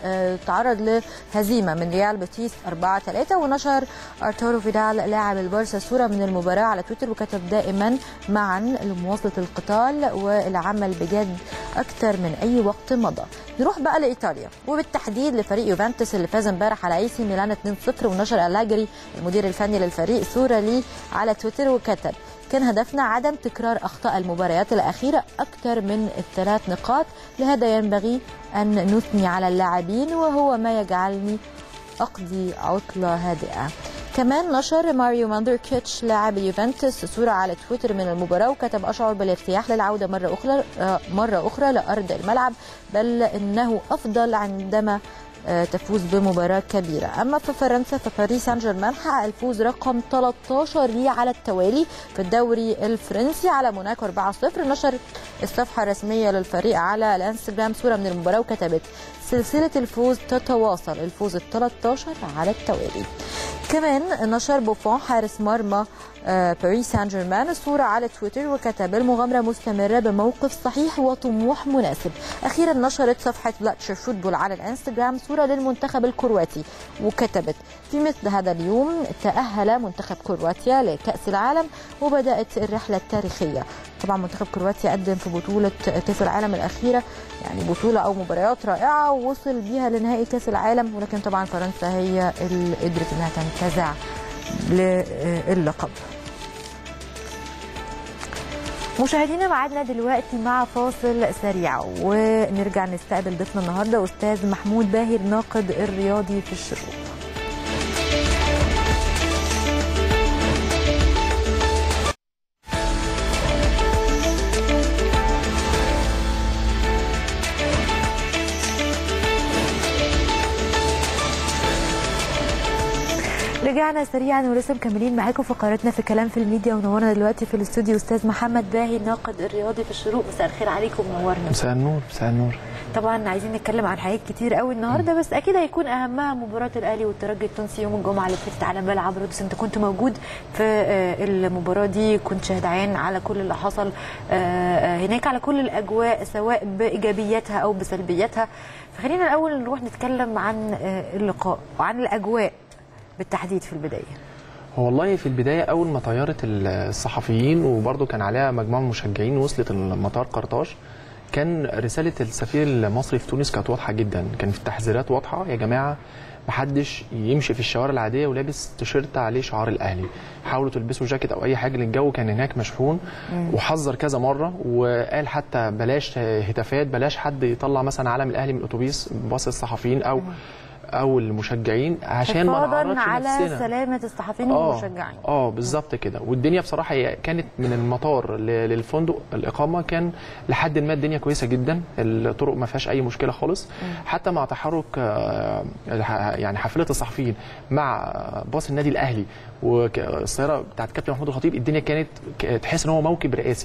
تعرض لهزيمه من ريال بيتيس 4 3 ونشر ارتورو فيدال لاعب البارسا صوره من المباراه على تويتر وكتب دائما معا لمواصله القتال والعمل بجد اكثر من اي وقت مضى نروح بقى لايطاليا وبالتحديد لفريق يوفنتوس اللي فاز امبارح على اي سي ميلان 2-0 ونشر الاجري المدير الفني للفريق صوره ليه على تويتر وكتب كان هدفنا عدم تكرار اخطاء المباريات الاخيره اكثر من الثلاث نقاط لهذا ينبغي ان نثني على اللاعبين وهو ما يجعلني اقضي عطله هادئه كمان نشر ماريو ماندركيتش لاعب يوفنتوس صورة على تويتر من المباراة وكتب أشعر بالارتياح للعودة مرة أخرى مرة أخرى لأرض الملعب بل إنه أفضل عندما تفوز بمباراة كبيرة أما في فرنسا فباريس سان جيرمان حقق الفوز رقم 13 ليه على التوالي في الدوري الفرنسي على موناكو 4-0 نشر الصفحة الرسمية للفريق على الانستجرام صورة من المباراة وكتبت سلسلة الفوز تتواصل الفوز ال 13 على التوالي كمان نشر بوفون حارس مرمى باريس سان جيرمان صورة على تويتر وكتب المغامرة مستمرة بموقف صحيح وطموح مناسب أخيرا نشرت صفحة بلاتشر فوتبول على الانستجرام صورة للمنتخب الكرواتي وكتبت في مثل هذا اليوم تأهل منتخب كرواتيا لكأس العالم وبدأت الرحلة التاريخية طبعا منتخب كرواتيا قدم في بطولة كأس العالم الأخيرة يعني بطولة أو مباريات رائعة ووصل بيها لنهائي كأس العالم ولكن طبعا فرنسا هي اللي قدرت إنها تنتزع للقب مشاهدينا معادنا دلوقتي مع فاصل سريع ونرجع نستقبل ضيفنا النهارده استاذ محمود باهر ناقد الرياضي في الشروق رجعنا سريعا ولسه مكملين معاكم فقراتنا في كلام في الميديا ونورنا دلوقتي في الاستوديو استاذ محمد باهي الناقد الرياضي في الشروق مساء الخير عليكم منورنا مساء النور مساء النور طبعا عايزين نتكلم عن حاجات كتير قوي النهارده بس اكيد هيكون اهمها مباراه الاهلي والترجي التونسي يوم الجمعه اللي فاتت على ملعب رودس انت كنت موجود في المباراه دي كنت شاهد عين على كل اللي حصل هناك على كل الاجواء سواء بايجابياتها او بسلبياتها فخلينا الاول نروح نتكلم عن اللقاء وعن الاجواء بالتحديد في البدايه هو والله في البدايه اول ما طياره الصحفيين وبرده كان عليها مجموعه من المشجعين وصلت المطار قرطاج كان رساله السفير المصري في تونس كانت واضحه جدا كان في التحذيرات واضحه يا جماعه محدش يمشي في الشوارع العاديه ولابس تيشيرت عليه شعار الاهلي حاولوا تلبسوا جاكيت او اي حاجه لان الجو كان هناك مشحون وحذر كذا مره وقال حتى بلاش هتافات بلاش حد يطلع مثلا علم الاهلي من الاتوبيس باص الصحفيين او او المشجعين عشان ما نعرضش على نفسنا سلامه الصحفيين آه والمشجعين اه بالظبط كده والدنيا بصراحه هي كانت من المطار ل- للفندق الاقامه كان لحد ما الدنيا كويسه جدا الطرق ما فيهاش اي مشكله خالص حتى مع تحرك آه، الح- يعني حافله الصحفيين مع باص النادي الاهلي والسياره بتاعت كابتن محمود الخطيب الدنيا كانت ك- تحس ان هو موكب رئاسي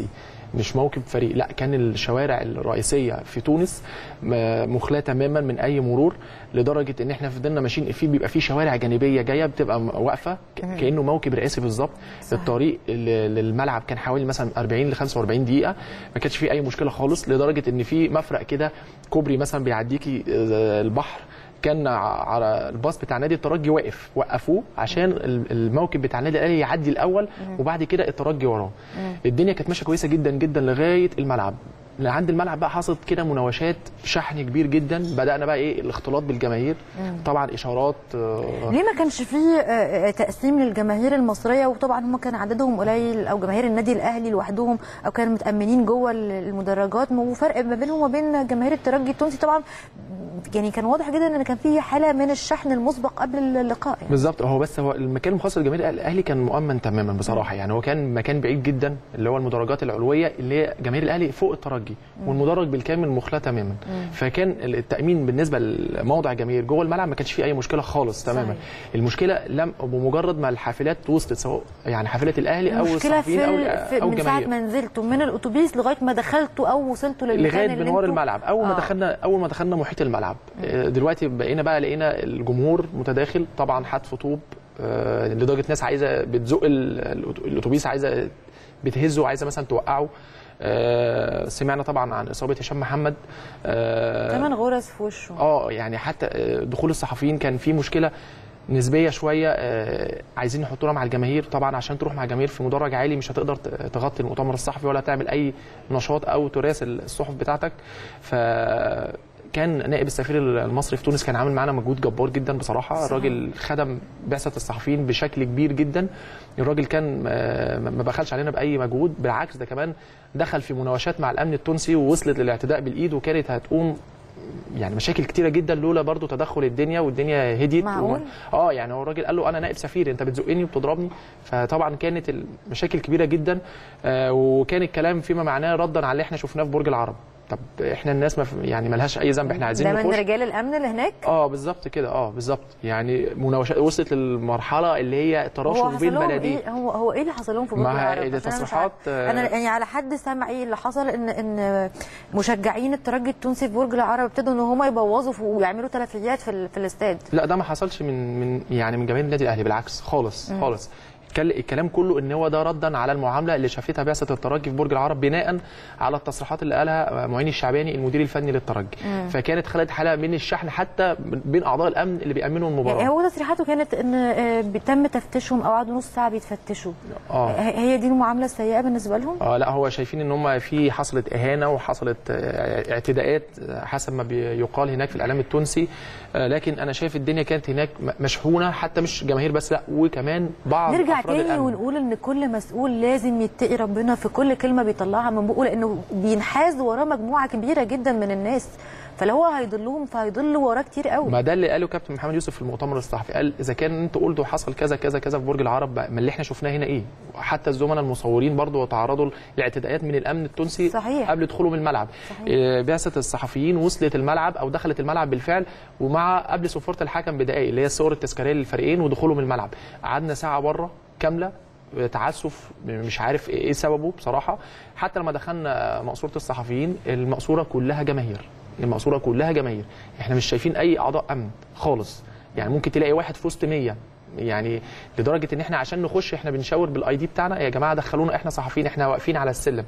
مش موكب فريق لا كان الشوارع الرئيسيه في تونس م- مخلاه تماما من اي مرور لدرجه ان احنا فضلنا ماشيين في بيبقى في شوارع جانبيه جايه بتبقى م- واقفه ك- كانه موكب رئاسي بالظبط صحيح. الطريق ل- للملعب كان حوالي مثلا 40 ل 45 دقيقه ما كانش فيه اي مشكله خالص لدرجه ان في مفرق كده كوبري مثلا بيعديكي آه، البحر كان ع- على الباص بتاع نادي الترجي واقف وقفوه عشان ال- الموكب بتاع النادي الاهلي يعدي الاول وبعد كده الترجي وراه الدنيا كانت ماشيه كويسه جدا جدا لغايه الملعب عند الملعب بقى حصلت كده مناوشات شحن كبير جدا بدانا بقى ايه الاختلاط بالجماهير طبعا اشارات آه، ليه ما كانش فيه آه، آه، تقسيم للجماهير المصريه وطبعا هم كان عددهم قليل او جماهير النادي الاهلي لوحدهم او كانوا متامنين جوه المدرجات وفرق ما بينهم وما بين جماهير الترجي التونسي طبعا يعني كان واضح جدا ان كان في حاله من الشحن المسبق قبل اللقاء يعني. بالظبط هو بس هو المكان المخصص لجماهير الاهلي كان مؤمن تماما بصراحه يعني هو كان مكان بعيد جدا اللي هو المدرجات العلويه اللي هي جماهير الاهلي فوق الترجي والمدرج بالكامل مخلاه تماما فكان التامين بالنسبه لموضع جماهير جوه الملعب ما كانش فيه اي مشكله خالص تماما صحيح. المشكله لم بمجرد ما الحافلات وصلت سواء يعني حافله الاهلي او المشكله الصحفيين في, او ال- في او من ساعه الجماهير ما نزلتوا من الاتوبيس لغايه ما دخلتوا او وصلتوا للمكان لغايه اللي بنوار انتوا- الملعب اول ما آه. دخلنا اول ما دخلنا محيط الملعب آه، دلوقتي بقينا بقى لقينا الجمهور متداخل طبعا حتف طوب آه، لدرجه ناس عايزه بتزق ال- الأت- الاتوبيس عايزه بتهزه عايزه مثلا توقعه آه، سمعنا طبعا عن اصابه هشام محمد آه، كمان غرز في وشه اه يعني حتى آه، دخول الصحفيين كان في مشكله نسبيه شويه آه، عايزين يحطونا مع الجماهير طبعا عشان تروح مع الجماهير في مدرج عالي مش هتقدر ت- تغطي المؤتمر الصحفي ولا تعمل اي نشاط او تراسل الصحف بتاعتك ف كان نائب السفير المصري في تونس كان عامل معانا مجهود جبار جدا بصراحه صحيح. الراجل خدم بعثه الصحفيين بشكل كبير جدا الراجل كان آه، ما بخلش علينا باي مجهود بالعكس ده كمان دخل في مناوشات مع الامن التونسي ووصلت للاعتداء بالايد وكانت هتقوم يعني مشاكل كتيره جدا لولا برضو تدخل الدنيا والدنيا هديت معقول؟ اه يعني هو الراجل قال له انا نائب سفير انت بتزقني وبتضربني فطبعا كانت المشاكل كبيره جدا آه وكان الكلام فيما معناه ردا على اللي احنا شفناه في برج العرب طب احنا الناس ما في- يعني ملهاش اي ذنب احنا عايزين ده من نخش رجال الامن اللي هناك اه بالظبط كده اه بالظبط يعني مناوشات وصلت للمرحله اللي هي تراشق هو حصل بين لهم بلدين ايه هو هو ايه اللي حصل لهم في برج ما العرب؟ هي- ده عشان أنا مش تصريحات، عارفة. انا آه، يعني على حد سمع ايه اللي حصل ان ان مشجعين الترجي التونسي في برج العرب ابتدوا ان هم يبوظوا في- ويعملوا تلفيات في, ال- في الاستاد لا ده ما حصلش من من يعني من جماهير النادي الاهلي بالعكس خالص خالص الكل- الكلام كله ان هو ده ردا على المعامله اللي شافتها بعثه الترجي في برج العرب بناء على التصريحات اللي قالها معين الشعباني المدير الفني للترجي فكانت خلت حاله من الشحن حتى بين اعضاء الامن اللي بيامنوا المباراه يعني هو تصريحاته كانت ان آه، بيتم تفتيشهم او قعدوا نص ساعه بيتفتشوا اه ه- هي دي المعامله السيئه بالنسبه لهم اه لا هو شايفين ان هم في حصلت اهانه وحصلت آه، اعتداءات آه، حسب ما بيقال هناك في الاعلام التونسي آه، لكن انا شايف الدنيا كانت هناك م- مشحونه حتى مش جماهير بس لا وكمان بعض نرجع افراد تاني الامن ونقول ان كل مسؤول لازم يتقي ربنا في كل كلمه بيطلعها من بقه لانه بينحاز وراه مجموعه كبيره جدا من الناس فلو هو هيضلهم فهيضل وراه كتير قوي ما ده اللي قاله كابتن محمد يوسف في المؤتمر الصحفي قال اذا كان انتوا قلتوا حصل كذا كذا كذا في برج العرب بقى، ما اللي احنا شفناه هنا ايه حتى الزملاء المصورين برضو تعرضوا لاعتداءات من الامن التونسي صحيح. قبل دخولهم الملعب صحيح. آه، بعثه الصحفيين وصلت الملعب او دخلت الملعب بالفعل ومع قبل صفاره الحكم بدقائق اللي هي الصور التذكاريه للفريقين ودخولهم الملعب قعدنا ساعه بره كامله تعسف مش عارف ايه سببه بصراحه حتى لما دخلنا مقصوره الصحفيين المقصوره كلها جماهير المقصوره كلها جماهير احنا مش شايفين اي اعضاء امن خالص يعني ممكن تلاقي واحد في وسط 100 يعني لدرجه ان احنا عشان نخش احنا بنشاور بالاي دي بتاعنا يا جماعه دخلونا احنا صحفيين احنا واقفين على السلم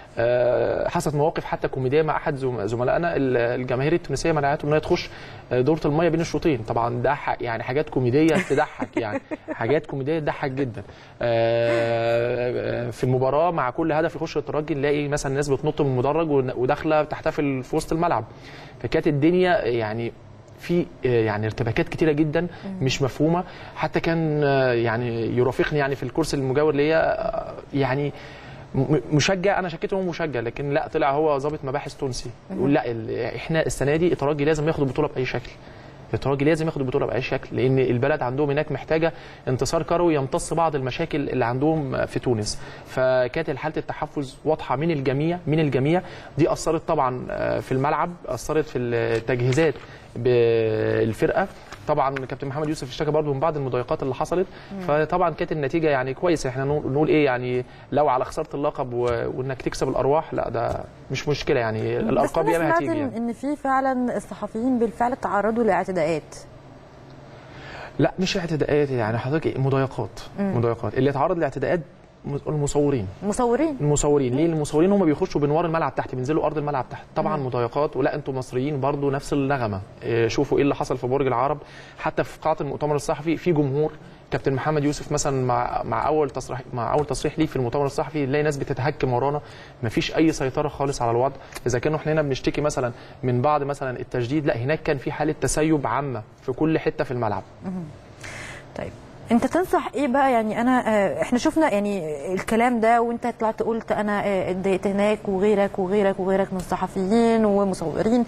آه، حصلت مواقف حتى كوميديه مع احد زم- زملائنا ال- الجماهير التونسيه منعته ان هي تخش آه، دوره الميه بين الشوطين طبعا ده ح- يعني حاجات كوميديه تضحك يعني حاجات كوميديه تضحك جدا آه، في المباراه مع كل هدف يخش الترجي نلاقي مثلا ناس بتنط من المدرج ون- وداخله تحتفل في وسط الملعب فكانت الدنيا يعني في آه، يعني ارتباكات كتيره جدا مش مفهومه حتى كان آه، يعني يرافقني يعني في الكورس المجاور ليا آه، يعني م- مشجع انا شكيت إن هو مشجع لكن لا طلع هو ضابط مباحث تونسي يقول لا ال- احنا السنه دي الترجي لازم ياخد البطوله باي شكل الترجي لازم ياخد البطوله باي شكل لان البلد عندهم هناك محتاجه انتصار كروي يمتص بعض المشاكل اللي عندهم في تونس فكانت حاله التحفز واضحه من الجميع من الجميع دي اثرت طبعا آه، في الملعب اثرت في التجهيزات بالفرقه طبعا كابتن محمد يوسف اشتكى برضه من بعض المضايقات اللي حصلت فطبعا كانت النتيجه يعني كويسه احنا نقول نقول ايه يعني لو على خساره اللقب و... وانك تكسب الارواح لا ده مش مشكله يعني الالقاب بس ياما انا هتيجي سمعت يعني. ان إن في فعلا الصحفيين بالفعل تعرضوا لاعتداءات لا مش اعتداءات يعني حضرتك إيه؟ مضايقات مضايقات اللي اتعرض لاعتداءات المصورين مصورين المصورين ليه المصورين هم بيخشوا بنوار الملعب تحت بينزلوا ارض الملعب تحت طبعا مضايقات ولا انتوا مصريين برضو نفس النغمه إيه، شوفوا ايه اللي حصل في برج العرب حتى في قاعه المؤتمر الصحفي في جمهور كابتن محمد يوسف مثلا مع مع اول تصريح مع اول تصريح ليه في المؤتمر الصحفي نلاقي ناس بتتهكم ورانا مفيش اي سيطره خالص على الوضع اذا كانوا احنا هنا بنشتكي مثلا من بعض مثلا التجديد لا هناك كان في حاله تسيب عامه في كل حته في الملعب طيب انت تنصح ايه بقى يعني انا آه، احنا شفنا يعني الكلام ده وانت طلعت قلت انا آه، اتضايقت هناك وغيرك وغيرك وغيرك من صحفيين ومصورين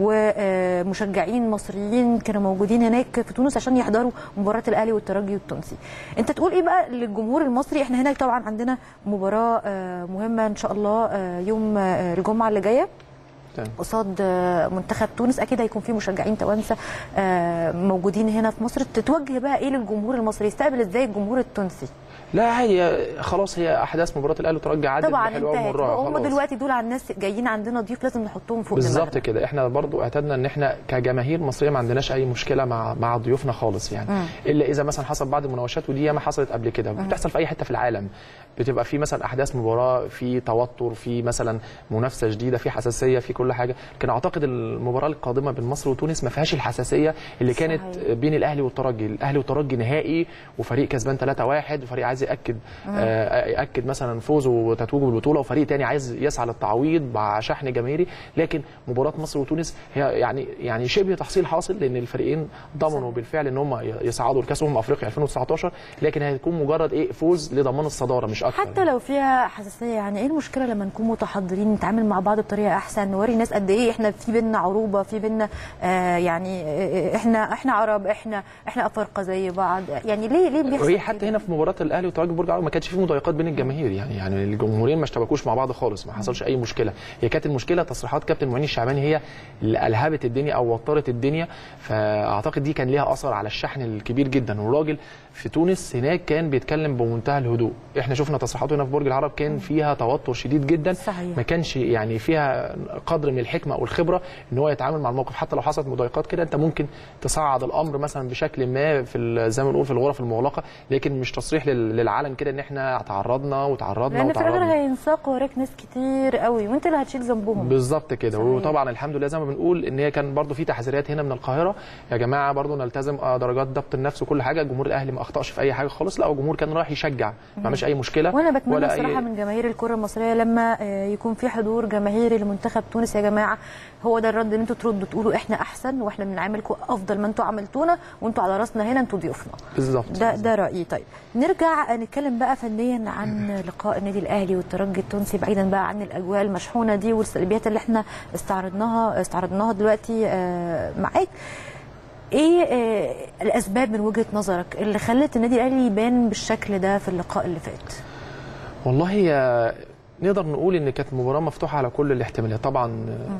ومشجعين مصريين كانوا موجودين هناك في تونس عشان يحضروا مباراه الاهلي والترجي التونسي انت تقول ايه بقى للجمهور المصري احنا هناك طبعا عندنا مباراه آه، مهمه ان شاء الله آه، يوم آه، الجمعه اللي جايه تمام. قصاد آه، منتخب تونس اكيد هيكون في مشجعين توانسه آه، موجودين هنا في مصر تتوجه بقى ايه للجمهور المصري يستقبل ازاي الجمهور التونسي لا هي خلاص هي احداث مباراه الاهلي والترجي عدت طبعا بحلوها انتهت ومرها هم خلاص. دلوقتي دول على الناس جايين عندنا ضيوف لازم نحطهم فوق بالظبط دماغنا. كده احنا برضو اعتدنا ان احنا كجماهير مصريه ما عندناش اي مشكله مع مع ضيوفنا خالص يعني مم. الا اذا مثلا حصل بعض المناوشات ودي ياما حصلت قبل كده بتحصل في اي حته في العالم بتبقى في مثلا احداث مباراه في توتر في مثلا منافسه شديده في حساسيه في كل حاجه لكن اعتقد المباراه القادمه بين مصر وتونس ما فيهاش الحساسيه اللي كانت صحيح. بين الاهلي والترجي الاهلي والترجي نهائي وفريق كسبان 3-1 وفريق عايز ياكد آه ياكد مثلا فوزه وتتويجه بالبطوله وفريق تاني عايز يسعى للتعويض مع شحن جماهيري لكن مباراه مصر وتونس هي يعني يعني شبه تحصيل حاصل لان الفريقين ضمنوا صحيح. بالفعل ان هم يصعدوا لكاس امم افريقيا 2019 لكن هيكون مجرد ايه فوز لضمان الصداره مش اكتر حتى لو فيها حساسيه يعني ايه المشكله لما نكون متحضرين نتعامل مع بعض بطريقه احسن نوري الناس قد ايه احنا في بينا عروبه في بينا آه يعني آه احنا احنا عرب احنا احنا افارقه زي بعض يعني ليه ليه بيحصل وهي حتى كده؟ هنا في مباراه الاهلي وترجي برج العرب ما كانش في مضايقات بين الجماهير يعني يعني الجمهورين ما اشتبكوش مع بعض خالص ما حصلش اي مشكله هي كانت المشكله تصريحات كابتن معين الشعباني هي اللي الهبت الدنيا او وترت الدنيا فاعتقد دي كان ليها اثر على الشحن الكبير جدا والراجل في تونس هناك كان بيتكلم بمنتهى الهدوء احنا شفنا تصريحاته هنا في برج العرب كان فيها توتر شديد جدا صحيح. ما كانش يعني فيها قدر من الحكمه او الخبره ان هو يتعامل مع الموقف حتى لو حصلت مضايقات كده انت ممكن تصعد الامر مثلا بشكل ما في ال- زي ما بنقول في الغرف المغلقه لكن مش تصريح لل- للعلن كده ان احنا تعرضنا وتعرضنا لان في الاخر وتعرضنا هينساق وراك ناس كتير قوي وانت اللي هتشيل ذنبهم بالظبط كده صحيح. وطبعا الحمد لله زي ما بنقول ان هي كان برضو في تحذيرات هنا من القاهره يا جماعه برضو نلتزم آه، درجات ضبط النفس وكل حاجه الجمهور الاهلي ما اخطاش في اي حاجه خالص لا هو الجمهور كان رايح يشجع ما عملش اي مشكله وانا بتمنى ولا الصراحه أي... من جماهير الكره المصريه لما آه، يكون في حضور جماهيري لمنتخب تونس يا جماعه هو ده الرد ان انتوا تردوا تقولوا احنا احسن واحنا بنعاملكم افضل ما انتوا عملتونا وانتوا على راسنا هنا انتوا ضيوفنا بالظبط ده ده رايي طيب نرجع نتكلم بقى فنيا عن لقاء النادي الاهلي والترجي التونسي بعيدا بقى عن الاجواء المشحونه دي والسلبيات اللي احنا استعرضناها استعرضناها دلوقتي آه، معاك ايه آه، الاسباب من وجهه نظرك اللي خلت النادي الاهلي يبان بالشكل ده في اللقاء اللي فات والله هي نقدر نقول ان كانت مباراه مفتوحه على كل الاحتمالات طبعا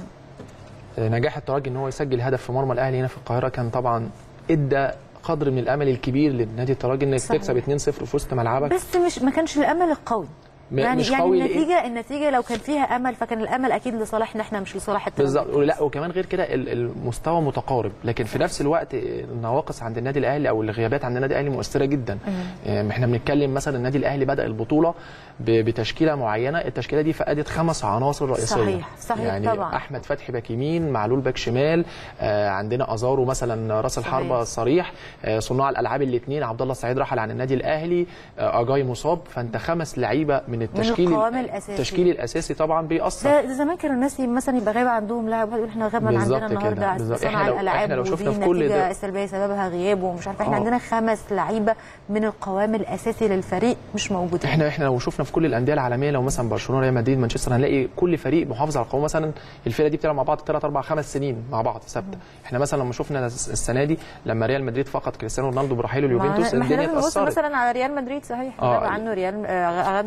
آه، نجاح الترجي ان هو يسجل هدف في مرمى الاهلي هنا في القاهره كان طبعا ادى قدر من الامل الكبير للنادي الترجي انك صحيح. تكسب 2-0 في وسط ملعبك بس مش ما كانش الامل القوي م- يعني مش يعني قوي لإيه؟ النتيجه النتيجه لو كان فيها امل فكان الامل اكيد لصالحنا احنا مش لصالح الترجي بالظبط لا وكمان غير كده ال- المستوى متقارب لكن في نفس الوقت النواقص عند النادي الاهلي او الغيابات عند النادي الاهلي مؤثره جدا يعني احنا بنتكلم مثلا النادي الاهلي بدا البطوله ب- بتشكيله معينه التشكيله دي فقدت خمس عناصر رئيسيه صحيح، صحيح يعني طبعاً. احمد فتحي باك يمين معلول باك شمال آه عندنا ازارو مثلا راس صحيح. الحربه الصريح آه صناع الالعاب الاثنين عبد الله السعيد رحل عن النادي الاهلي آه اجاي مصاب فانت خمس لعيبه من التشكيل القوام الأساسي. التشكيل الاساسي طبعا بيأثر ده, ده زمان كانوا الناس مثلا يبقى غايب عندهم لاعب واحد يقول احنا غاب من بالظبط عندنا كده، النهارده بالظبط. صناع إحنا لو- الالعاب إحنا لو شفنا ودي في كل النتيجه ده- السلبيه سببها غياب ومش عارفه احنا آه. عندنا خمس لعيبه من القوام الاساسي للفريق مش موجودين احنا احنا لو شفنا في كل الانديه العالميه لو مثلا برشلونه ريال مدريد مانشستر هنلاقي كل فريق محافظ على القوه مثلا الفرقه دي بتلعب مع بعض ثلاث اربع خمس سنين مع بعض ثابته احنا مثلا لما شفنا السنه دي لما ريال مدريد فقد كريستيانو رونالدو برحيله ما اليوفنتوس ما احنا الدنيا لازم نبص اتاثرت مثلا على ريال مدريد صحيح آه. غاب عنه ريال آه، غاب غاب عنه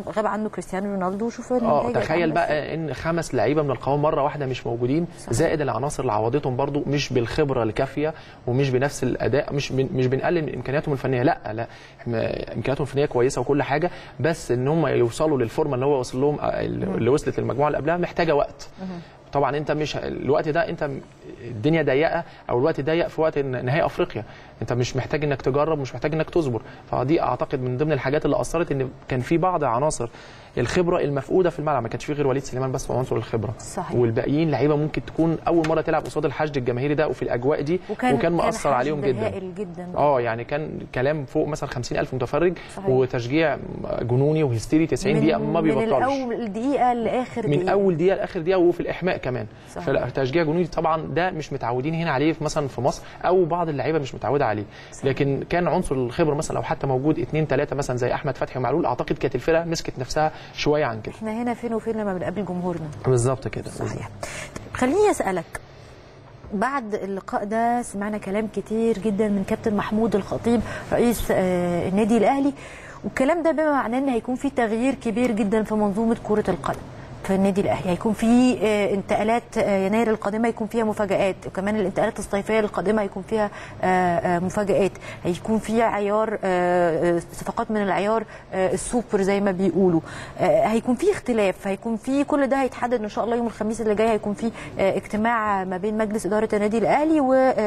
عنه كريستيانو رونالدو وشوف اه النتائج تخيل عاملة إزاي. بقى ان خمس لعيبه من القوام مره واحده مش موجودين صحيح. زائد العناصر اللي عوضتهم برضو مش بالخبره الكافيه ومش بنفس الاداء مش بن مش بنقلل من امكانياتهم الفنيه لا لا إحنا امكانياتهم الفنيه كويسه وكل حاجه بس ان هم يوصلوا للفورمه اللي هو وصل لهم آه، اللي وصلت للمجموعه اللي قبلها محتاجه وقت طبعا انت مش الوقت ده انت الدنيا ضيقه او الوقت ضيق في وقت نهائي افريقيا انت مش محتاج انك تجرب مش محتاج انك تصبر فدي اعتقد من ضمن الحاجات اللي اثرت ان كان في بعض عناصر الخبره المفقوده في الملعب ما كانش في غير وليد سليمان بس هو عنصر الخبره صحيح. والباقيين لعيبه ممكن تكون اول مره تلعب قصاد الحشد الجماهيري ده وفي الاجواء دي وكان, وكان مأثر حشد عليهم جدا هائل جدا اه يعني كان كلام فوق مثلا 50000 متفرج صحيح. وتشجيع جنوني وهستيري 90 دقيقه ما من بيبطلش الاول دقيقه لاخر من دقيقة. اول دقيقه لاخر دقيقه وفي الاحماء كمان صحيح. فتشجيع جنوني طبعا ده مش متعودين هنا عليه في مثلا في مصر او بعض اللعيبه مش متعوده عليه صحيح. لكن كان عنصر الخبره مثلا لو حتى موجود اثنين ثلاثه مثلا زي احمد فتحي ومعلول اعتقد كانت الفرقه مسكت نفسها شويه عن كده احنا هنا فين وفين لما بنقابل جمهورنا بالظبط كده صحيح طيب خليني اسالك بعد اللقاء ده سمعنا كلام كتير جدا من كابتن محمود الخطيب رئيس آه، النادي الاهلي والكلام ده بما معناه ان هيكون في تغيير كبير جدا في منظومه كره القدم في النادي الاهلي هيكون في آه، انتقالات آه، يناير القادمه هيكون فيها مفاجات وكمان الانتقالات الصيفيه القادمه هيكون فيها آه، آه، مفاجات هيكون في عيار آه، آه، صفقات من العيار آه، السوبر زي ما بيقولوا آه، هيكون في اختلاف هيكون في كل ده هيتحدد ان شاء الله يوم الخميس اللي جاي هيكون في آه، اجتماع ما بين مجلس اداره النادي الاهلي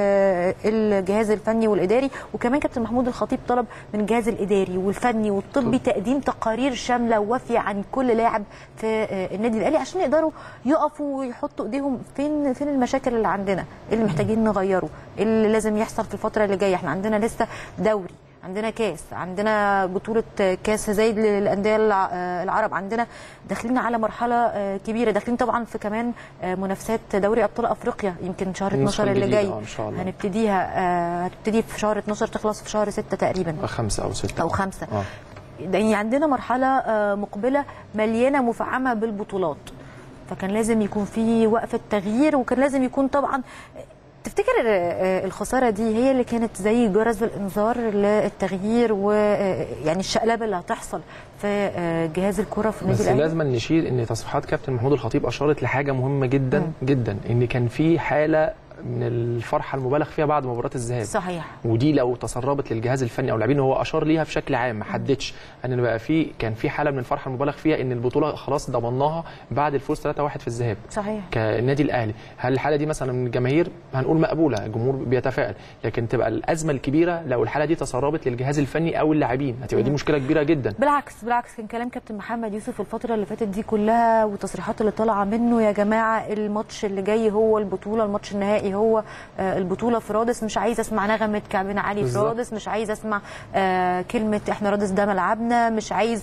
والجهاز الفني والاداري وكمان كابتن محمود الخطيب طلب من الجهاز الاداري والفني والطبي تقديم تقارير شامله ووافيه عن كل لاعب في آه، النادي الاهلي عشان يقدروا يقفوا ويحطوا ايديهم فين فين المشاكل اللي عندنا إيه اللي محتاجين نغيره إيه اللي لازم يحصل في الفتره اللي جايه احنا عندنا لسه دوري عندنا كاس عندنا بطولة كاس زايد للأندية الع- العرب عندنا داخلين على مرحلة آه، كبيرة داخلين طبعا في كمان آه، منافسات دوري أبطال أفريقيا يمكن شهر النسخة 12 اللي الجديدة، جاي آه، إن شاء الله. هنبتديها آه، هتبتدي في شهر 12 تخلص في شهر 6 تقريبا خمسه او سته أو خمسة اه يعني عندنا مرحلة آه، مقبلة مليانة مفعمة بالبطولات فكان لازم يكون في وقفة تغيير وكان لازم يكون طبعا تفتكر آه، الخسارة دي هي اللي كانت زي جرس الإنذار للتغيير ويعني الشقلبة اللي هتحصل في آه، جهاز الكرة في النادي بس الأهلي لازم نشير ان تصريحات كابتن محمود الخطيب اشارت لحاجه مهمه جدا مم. جدا ان كان في حاله من الفرحه المبالغ فيها بعد مباراه الذهاب صحيح ودي لو تسربت للجهاز الفني او اللاعبين هو اشار ليها بشكل عام ما حددش ان بقى في كان في حاله من الفرحه المبالغ فيها ان البطوله خلاص ضمناها بعد الفوز 3-1 في الذهاب صحيح كالنادي الاهلي هل الحاله دي مثلا من الجماهير هنقول مقبوله الجمهور بيتفائل لكن تبقى الازمه الكبيره لو الحاله دي تسربت للجهاز الفني او اللاعبين هتبقى دي مشكله كبيره جدا بالعكس بالعكس كان كلام كابتن محمد يوسف الفترة اللي فاتت دي كلها والتصريحات اللي طالعة منه يا جماعة الماتش اللي جاي هو البطولة الماتش النهائي هو آه، البطولة في رادس مش عايز اسمع نغمة كعبنا علي في بالظبط. رادس مش عايز اسمع آه، كلمة احنا رادس ده ملعبنا مش عايز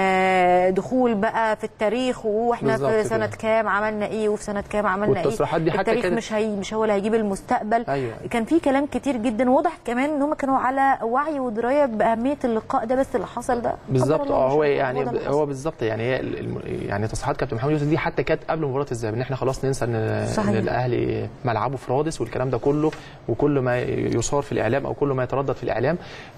آه، دخول بقى في التاريخ واحنا بالظبط في كده. سنة كام عملنا ايه وفي سنة كام عملنا ايه والتصريحات دي حتى التاريخ كانت- مش هي مش هو اللي هيجيب المستقبل أيوة. كان في كلام كتير جدا واضح كمان ان هم كانوا على وعي ودرايه باهميه اللقاء ده بس اللي حصل ده قدر بالظبط الله اه ما هو شاء الله، يعني ده اللي هو حصل. بالظبط يعني هي الم- يعني تصريحات كابتن محمد يوسف دي حتى كانت قبل مباراه الذهاب ان احنا خلاص ننسى ان صحيح. ان الاهلي ملعبه في رادس والكلام ده كله وكل ما يصار في الاعلام او كل ما يتردد في الاعلام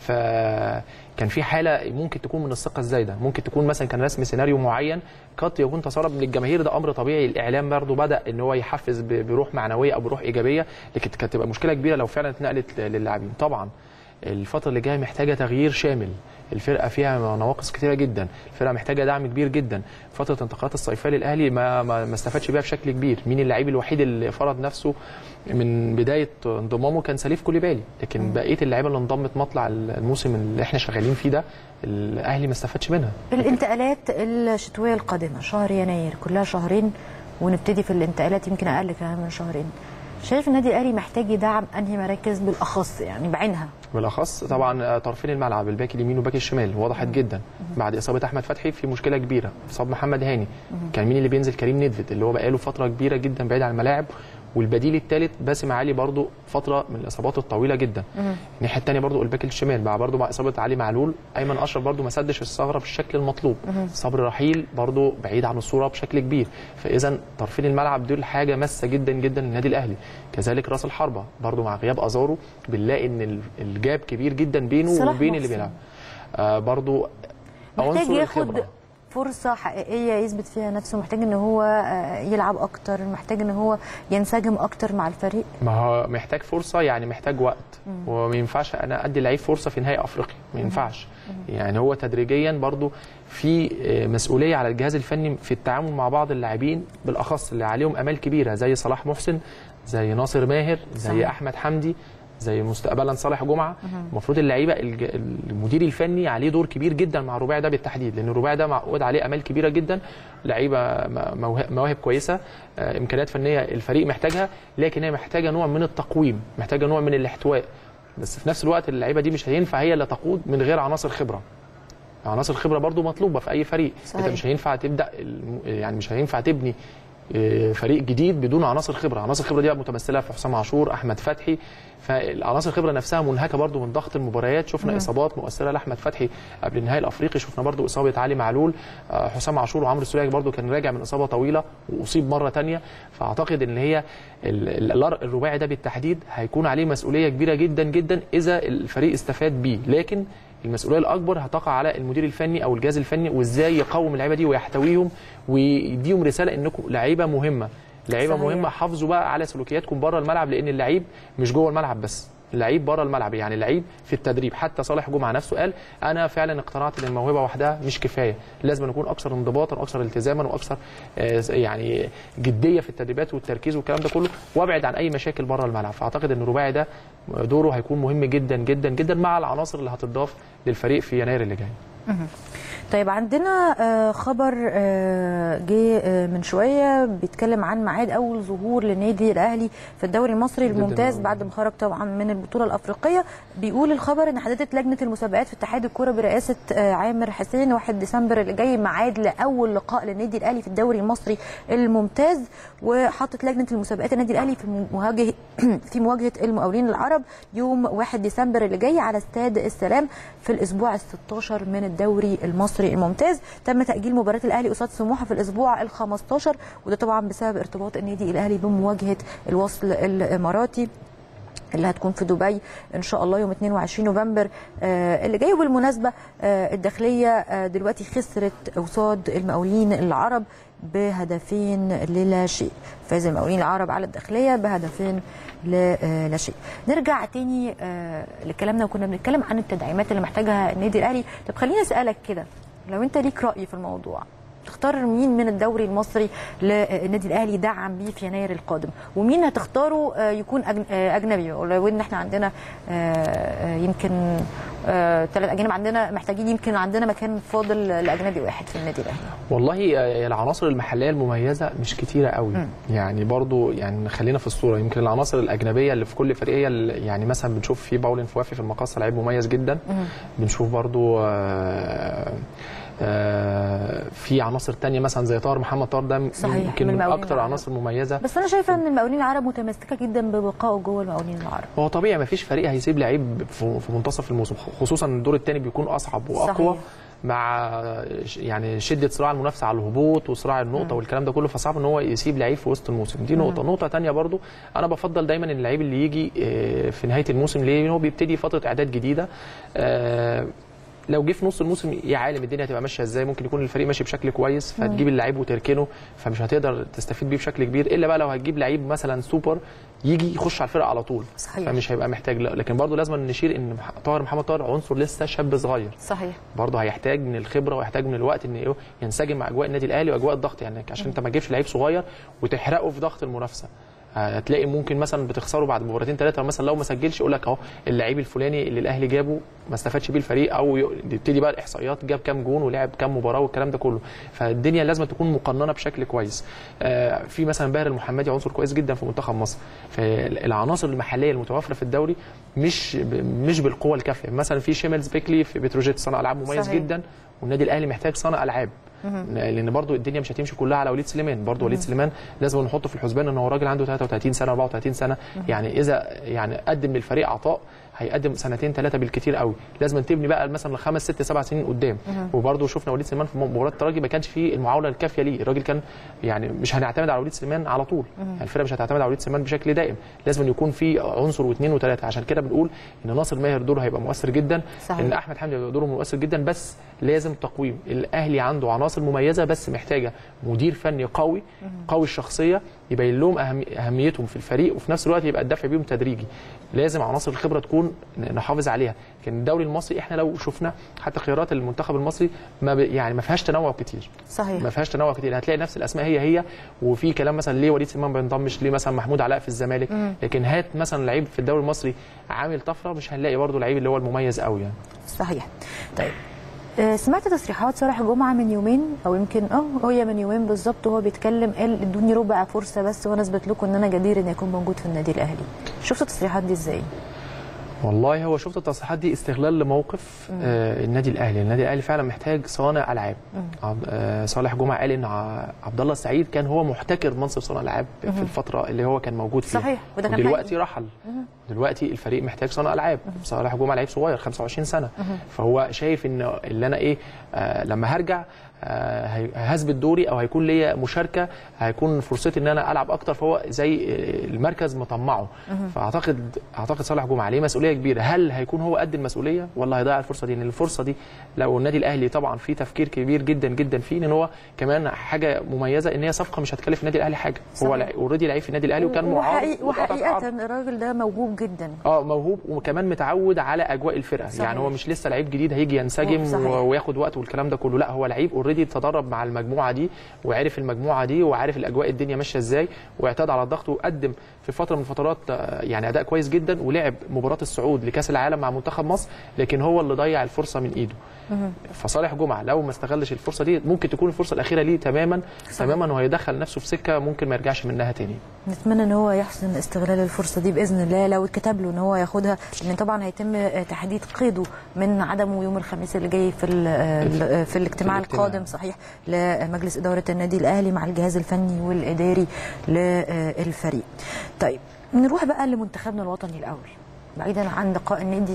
فكان في حاله ممكن تكون من الثقه الزايده ممكن تكون مثلا كان رسم سيناريو معين قد يكون تسرب من الجماهير ده امر طبيعي الاعلام برضه بدا ان هو يحفز ب- بروح معنويه او بروح ايجابيه لكن كانت تبقى مشكله كبيره لو فعلا اتنقلت للاعبين طبعا الفتره اللي جايه محتاجه تغيير شامل الفرقه فيها نواقص كتيره جدا الفرقه محتاجه دعم كبير جدا فتره الانتقالات الصيفيه للاهلي ما ما, ما استفادش بيها بشكل كبير مين اللعيب الوحيد اللي فرض نفسه من بدايه انضمامه كان سليف كوليبالي لكن بقيه اللعيبه اللي انضمت مطلع الموسم اللي احنا شغالين فيه ده الاهلي ما استفادش منها الانتقالات الشتويه القادمه شهر يناير كلها شهرين ونبتدي في الانتقالات يمكن اقل كمان من شهرين شايف النادي الاهلي محتاج يدعم انهي مراكز بالاخص يعني بعينها بالاخص طبعا طرفين الملعب الباك اليمين وباك الشمال وضحت جدا بعد اصابه احمد فتحي في مشكله كبيره اصاب محمد هاني كان مين اللي بينزل كريم نيدفيد اللي هو بقاله فتره كبيره جدا بعيد عن الملاعب والبديل الثالث باسم علي برضو فتره من الاصابات الطويله جدا الناحيه الثانيه برضو الباك الشمال مع برضو مع اصابه علي معلول ايمن اشرف برضو ما سدش الثغره بالشكل المطلوب صبري رحيل برضو بعيد عن الصوره بشكل كبير فاذا طرفين الملعب دول حاجه ماسه جدا جدا للنادي الاهلي كذلك راس الحربه برضو مع غياب ازارو بنلاقي ان ال- الجاب كبير جدا بينه صلاح وبين اللي محسن. بيلعب آه برضو محتاج عنصر ياخد الخبرة. فرصه حقيقيه يثبت فيها نفسه محتاج ان هو آه، يلعب اكتر محتاج ان هو ينسجم اكتر مع الفريق ما هو محتاج فرصه يعني محتاج وقت وما ينفعش انا ادي لعيب فرصه في نهائي افريقيا ما ينفعش يعني هو تدريجيا برضو في آه، مسؤوليه على الجهاز الفني في التعامل مع بعض اللاعبين بالاخص اللي عليهم امال كبيره زي صلاح محسن زي ناصر ماهر زي صحيح. احمد حمدي زي مستقبلا صالح جمعه المفروض اللعيبه الج- المدير الفني عليه دور كبير جدا مع الرباعي ده بالتحديد لان الرباعي ده معقود عليه امال كبيره جدا لعيبه م- موه- مواهب كويسه آه، امكانيات فنيه الفريق محتاجها لكن هي محتاجه نوع من التقويم محتاجه نوع من الاحتواء بس في نفس الوقت اللعيبه دي مش هينفع هي اللي تقود من غير عناصر خبره عناصر الخبره برضو مطلوبه في اي فريق صحيح. انت مش هينفع تبدا الم- يعني مش هينفع تبني آه، فريق جديد بدون عناصر خبره عناصر الخبره دي بقى متمثله في حسام عاشور احمد فتحي فالعناصر الخبره نفسها منهكه برضو من ضغط المباريات شفنا اصابات مؤثره لاحمد فتحي قبل النهائي الافريقي شفنا برضو اصابه علي معلول آه، حسام عاشور وعمرو السوليه برضو كان راجع من اصابه طويله واصيب مره تانية فاعتقد ان هي ال- ال- الرباعي ده بالتحديد هيكون عليه مسؤوليه كبيره جدا جدا اذا الفريق استفاد بيه لكن المسؤوليه الاكبر هتقع على المدير الفني او الجهاز الفني وازاي يقوم اللعيبه دي ويحتويهم ويديهم رساله انكم لعيبه مهمه لعيبه صحيح. مهمه حافظوا بقى على سلوكياتكم بره الملعب لان اللعيب مش جوه الملعب بس اللعيب بره الملعب يعني اللعيب في التدريب حتى صالح جمعه نفسه قال انا فعلا اقتنعت ان الموهبه وحدها مش كفايه لازم نكون اكثر انضباطا واكثر التزاما واكثر آه، يعني جديه في التدريبات والتركيز والكلام ده كله وابعد عن اي مشاكل بره الملعب فاعتقد ان الرباعي ده دوره هيكون مهم جدا جدا جدا مع العناصر اللي هتضاف للفريق في يناير اللي جاي طيب عندنا آه، خبر آه، جه آه، من شويه بيتكلم عن ميعاد اول ظهور للنادي الاهلي في الدوري المصري ضد الممتاز المقاولين. بعد ما خرج طبعا من البطوله الافريقيه بيقول الخبر ان حددت لجنه المسابقات في اتحاد الكره برئاسه آه، عامر حسين 1 ديسمبر اللي جاي ميعاد لاول لقاء للنادي الاهلي في الدوري المصري الممتاز وحطت لجنه المسابقات النادي الاهلي في مواجهه في مواجهه المقاولين العرب يوم 1 ديسمبر اللي جاي على استاد السلام في الاسبوع ال 16 من الدوري المصري الممتاز تم تاجيل مباراه الاهلي قصاد سموحه في الاسبوع ال 15 وده طبعا بسبب ارتباط النادي الاهلي بمواجهه الوصل الاماراتي اللي هتكون في دبي ان شاء الله يوم 22 نوفمبر آه، اللي جاي وبالمناسبه آه، الداخليه آه، دلوقتي خسرت قصاد المقاولين العرب بهدفين للا شيء فاز المقاولين العرب على الداخليه بهدفين لا شيء نرجع تاني آه، لكلامنا وكنا بنتكلم عن التدعيمات اللي محتاجها النادي الاهلي طب خليني اسالك كده لو انت ليك راي في الموضوع تختار مين من الدوري المصري للنادي الاهلي يدعم بيه في يناير القادم ومين هتختاره آه، يكون أجن- آه، اجنبي ولو ان احنا عندنا آه، آه، يمكن ثلاث اجانب عندنا محتاجين يمكن عندنا مكان فاضل لاجنبي واحد في النادي الاهلي والله آه، العناصر المحليه المميزه مش كتيره قوي يعني برضو يعني خلينا في الصوره يمكن العناصر الاجنبيه اللي في كل فريق هي اللي- يعني مثلا بنشوف في باولين فوافي في المقاصه لعيب مميز جدا بنشوف برضو آه، آه، في عناصر تانية مثلا زي طاهر محمد طاهر ده صحيح، يمكن من من المقاولين اكتر العرب. عناصر مميزه بس انا شايفه ان المقاولين العرب متمسكه جدا ببقائه جوه المقاولين العرب هو طبيعي ما فيش فريق هيسيب لعيب في في منتصف الموسم خصوصا إن الدور الثاني بيكون اصعب واقوى صحيح. مع ش- يعني شده صراع المنافسه على الهبوط وصراع النقطه والكلام ده كله فصعب ان هو يسيب لعيب في وسط الموسم دي نقطه نقطه تانية برضو انا بفضل دايما ان اللعيب اللي يجي آه، في نهايه الموسم ليه هو بيبتدي فتره اعداد جديده آه، لو جه في نص الموسم يا عالم الدنيا هتبقى ماشيه ازاي ممكن يكون الفريق ماشي بشكل كويس فتجيب اللعيب وتركنه فمش هتقدر تستفيد بيه بشكل كبير الا بقى لو هتجيب لعيب مثلا سوبر يجي يخش على الفرقه على طول صحيح. فمش هيبقى محتاج لا لكن برضه لازم نشير ان مح- طاهر محمد طاهر عنصر لسه شاب صغير صحيح برضه هيحتاج من الخبره ويحتاج من الوقت ان إيه ينسجم مع اجواء النادي الاهلي واجواء الضغط يعني عشان انت ما تجيبش لعيب صغير وتحرقه في ضغط المنافسه هتلاقي ممكن مثلا بتخسره بعد مباراتين ثلاثه مثلا لو ما سجلش يقول لك اهو اللعيب الفلاني اللي الاهلي جابه ما استفادش بيه الفريق او ي- يبتدي بقى الاحصائيات جاب كام جون ولعب كام مباراه والكلام ده كله فالدنيا لازم تكون مقننه بشكل كويس آه، في مثلا باهر المحمدي عنصر كويس جدا في منتخب مصر فالعناصر المحليه المتوفره في الدوري مش ب- مش بالقوه الكافيه مثلا في شيميلز بيكلي في بتروجيت صانع العاب مميز صحيح. جدا والنادي الاهلي محتاج صانع العاب لان برضو الدنيا مش هتمشي كلها على وليد سليمان برضو وليد سليمان لازم نحطه في الحسبان ان هو راجل عنده 33 سنه 34 سنه يعني اذا يعني قدم للفريق عطاء هيقدم سنتين ثلاثه بالكتير قوي لازم تبني بقى مثلا خمس ست سبع سنين قدام وبرده شفنا وليد سليمان في مباراه الترجي ما كانش فيه المعاوله الكافيه ليه الراجل كان يعني مش هنعتمد على وليد سليمان على طول يعني الفرقه مش هتعتمد على وليد سليمان بشكل دائم لازم يكون في عنصر واثنين وثلاثه عشان كده بنقول ان ناصر ماهر دوره هيبقى مؤثر جدا صحيح. ان احمد حمدي هيبقى دوره مؤثر جدا بس لازم تقويم الاهلي عنده عناصر مميزه بس محتاجه مدير فني قوي قوي الشخصيه يبين لهم أهم اهميتهم في الفريق وفي نفس الوقت يبقى الدفع بيهم تدريجي لازم عناصر الخبره تكون نحافظ عليها لكن الدوري المصري احنا لو شفنا حتى خيارات المنتخب المصري ما ب... يعني ما فيهاش تنوع كتير صحيح ما فيهاش تنوع كتير هتلاقي نفس الاسماء هي هي وفي كلام مثلا ليه وليد سليمان ما بينضمش ليه مثلا محمود علاء في الزمالك لكن هات مثلا لعيب في الدوري المصري عامل طفره مش هنلاقي برضه لعيب اللي هو المميز قوي يعني صحيح طيب آه، سمعت تصريحات صالح جمعه من يومين او يمكن اه هي من يومين بالظبط وهو بيتكلم قال ادوني ربع فرصه بس وانا اثبت لكم ان انا جدير ان اكون موجود في النادي الاهلي شفت التصريحات دي ازاي والله هو شفت التصريحات دي استغلال لموقف آه النادي الاهلي النادي الاهلي فعلا محتاج صانع العاب عب- آه صالح جمعه قال ان ع- عبد الله السعيد كان هو محتكر منصب صانع العاب في الفتره اللي هو كان موجود فيها صحيح، وده كان دلوقتي حقيقي. رحل دلوقتي الفريق محتاج صانع العاب صالح جمعه لعيب صغير 25 سنه فهو شايف ان اللي انا ايه آه لما هرجع آه هي- هثبت دوري او هيكون ليا مشاركه هيكون فرصتي ان انا العب اكتر فهو زي آه، المركز مطمعه فاعتقد اعتقد صالح جمعه عليه مسؤوليه كبيره هل هيكون هو قد المسؤوليه ولا هيضيع الفرصه دي لان الفرصه دي لو النادي الاهلي طبعا في تفكير كبير جدا جدا فيه ان هو كمان حاجه مميزه ان هي صفقه مش هتكلف النادي الاهلي حاجه هو صحيح. اوريدي لعيب في النادي الاهلي وكان معارض وحقيقة, واتقطع في عرض. وحقيقه الراجل ده موهوب جدا اه موهوب وكمان متعود على اجواء الفرقه صحيح. صحيح. يعني هو مش لسه لعيب جديد هيجي ينسجم صحيح. و- وياخد وقت والكلام ده كله لا هو لعيب اوريدي تدرب مع المجموعه دي وعرف المجموعه دي وعارف الاجواء الدنيا ماشيه ازاي واعتاد على الضغط وقدم في فتره من الفترات آه، يعني اداء كويس جدا ولعب مباراه الصعود لكاس العالم مع منتخب مصر لكن هو اللي ضيع الفرصه من ايده فصالح جمعه لو ما استغلش الفرصه دي ممكن تكون الفرصه الاخيره ليه تماما صحيح. تماما وهيدخل نفسه في سكه ممكن ما يرجعش منها تاني نتمنى ان هو يحسن استغلال الفرصه دي باذن الله لو اتكتب له ان هو ياخدها لان طبعا هيتم آه، تحديد قيده من عدمه يوم الخميس اللي جاي في ال- آه، ال- آه، في الاجتماع الاجتماع. القادم صحيح لمجلس اداره النادي الاهلي مع الجهاز الفني والاداري للفريق. طيب نروح بقى لمنتخبنا الوطني الاول. بعيدا عن لقاء النادي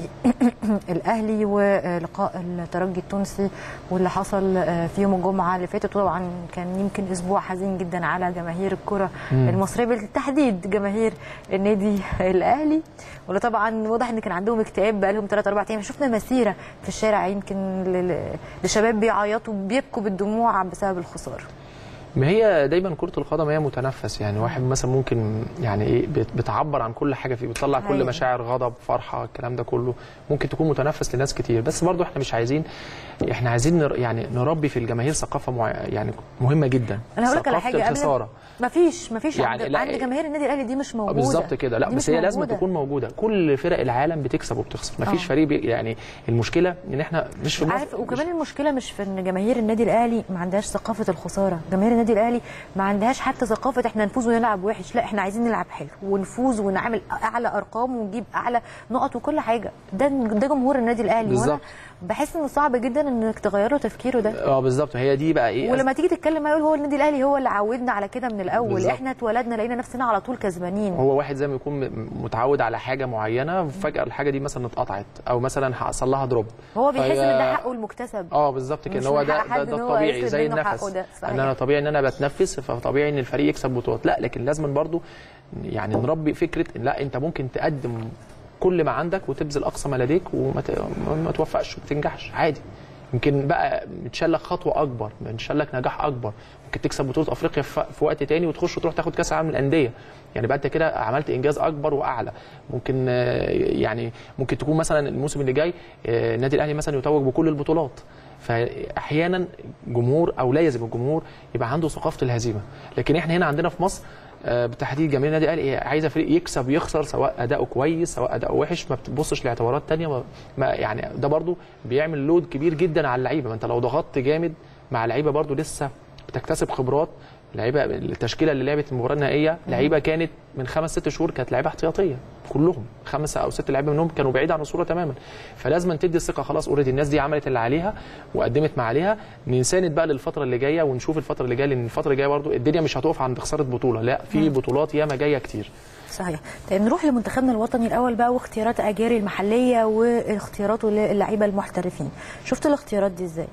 الاهلي ولقاء الترجي التونسي واللي حصل في يوم الجمعه اللي فاتت طبعا كان يمكن اسبوع حزين جدا على جماهير الكره المصريه بالتحديد جماهير النادي الاهلي واللي طبعا واضح ان كان عندهم اكتئاب بقى لهم 3 4 ايام شفنا مسيره في الشارع يمكن ل- ل- لشباب بيعيطوا بيبكوا بالدموع بسبب الخساره ما هي دايما كرة القدم هي متنفس يعني واحد مثلا ممكن يعني ايه بت- بتعبر عن كل حاجة فيه بتطلع حقيقي. كل مشاعر غضب فرحة الكلام ده كله ممكن تكون متنفس لناس كتير بس برضو احنا مش عايزين احنا عايزين نر يعني نربي في الجماهير ثقافة مع يعني مهمة جدا انا هقول لك على ثقافة حاجه قبل الخسارة ما فيش ما فيش يعني عند, لا- عند جماهير النادي الاهلي دي مش آه موجوده بالظبط كده لا دي بس مش هي لازم موجودة. تكون موجودة كل فرق العالم بتكسب وبتخسر مفيش آه. فريق بي يعني المشكلة ان احنا مش في مصر عارف وكمان المشكله مش في ان جماهير النادي الاهلي ما عندهاش ثقافه الخساره جماهير النادي الاهلي ما عندهاش حتى ثقافه احنا نفوز ونلعب وحش لا احنا عايزين نلعب حلو ونفوز ونعمل اعلى ارقام ونجيب اعلى نقط وكل حاجه ده ده جمهور النادي الاهلي وانا بالظبط. بحس انه صعب جدا انك تغير له تفكيره ده اه بالظبط هي دي بقى ايه ولما تيجي تتكلم معاه يقول هو النادي الاهلي هو اللي عودنا على كده من الاول بالظبط. احنا اتولدنا لقينا نفسنا على طول كسبانين هو واحد زي ما يكون م- متعود على حاجه معينه فجاه الحاجه دي مثلا اتقطعت او مثلا حصل لها دروب هو بيحس فهي- ان ده حقه المكتسب اه بالظبط كده مش ان هو من ده حق ده, حد ده إن هو الطبيعي يسلب زي منه النفس حقه ده، صحيح. ان انا طبيعي ان انا بتنفس فطبيعي ان الفريق يكسب بطولات لا لكن لازم برضو يعني نربي فكره ان لا انت ممكن تقدم كل ما عندك وتبذل اقصى ما لديك وما ت- ما- ما توفقش وما تنجحش عادي يمكن بقى متشلك خطوه اكبر متشلك نجاح اكبر ممكن تكسب بطوله افريقيا في في وقت تاني وتخش وتروح تاخد كاس العالم للانديه يعني بقى انت كده عملت انجاز اكبر واعلى ممكن آه، يعني ممكن تكون مثلا الموسم اللي جاي آه، النادي الاهلي مثلا يتوج بكل البطولات فاحيانا جمهور او لا يجب الجمهور يبقى عنده ثقافه الهزيمه لكن احنا هنا عندنا في مصر آه، بالتحديد جماهير النادي الاهلي هي عايزه فريق يكسب يخسر سواء اداؤه كويس سواء اداؤه وحش ما بتبصش لاعتبارات تانية ما ما يعني ده برضو بيعمل لود كبير جدا على اللعيبه ما انت لو ضغطت جامد مع لعيبه برضو لسه بتكتسب خبرات لعيبه التشكيله اللي لعبت المباراه النهائيه لعيبه كانت من خمس ست شهور كانت لعيبه احتياطيه كلهم خمسه او ست لعيبه منهم كانوا بعيد عن الصوره تماما فلازم تدي الثقه خلاص اوريدي الناس دي عملت اللي عليها وقدمت ما عليها نساند بقى للفتره اللي جايه ونشوف الفتره اللي جايه لان الفتره اللي جايه برضو الدنيا مش هتقف عند خساره بطوله لا في بطولات ياما جايه كتير صحيح طيب نروح لمنتخبنا الوطني الاول بقى واختيارات اجاري المحليه واختياراته للعيبه المحترفين شفت الاختيارات دي ازاي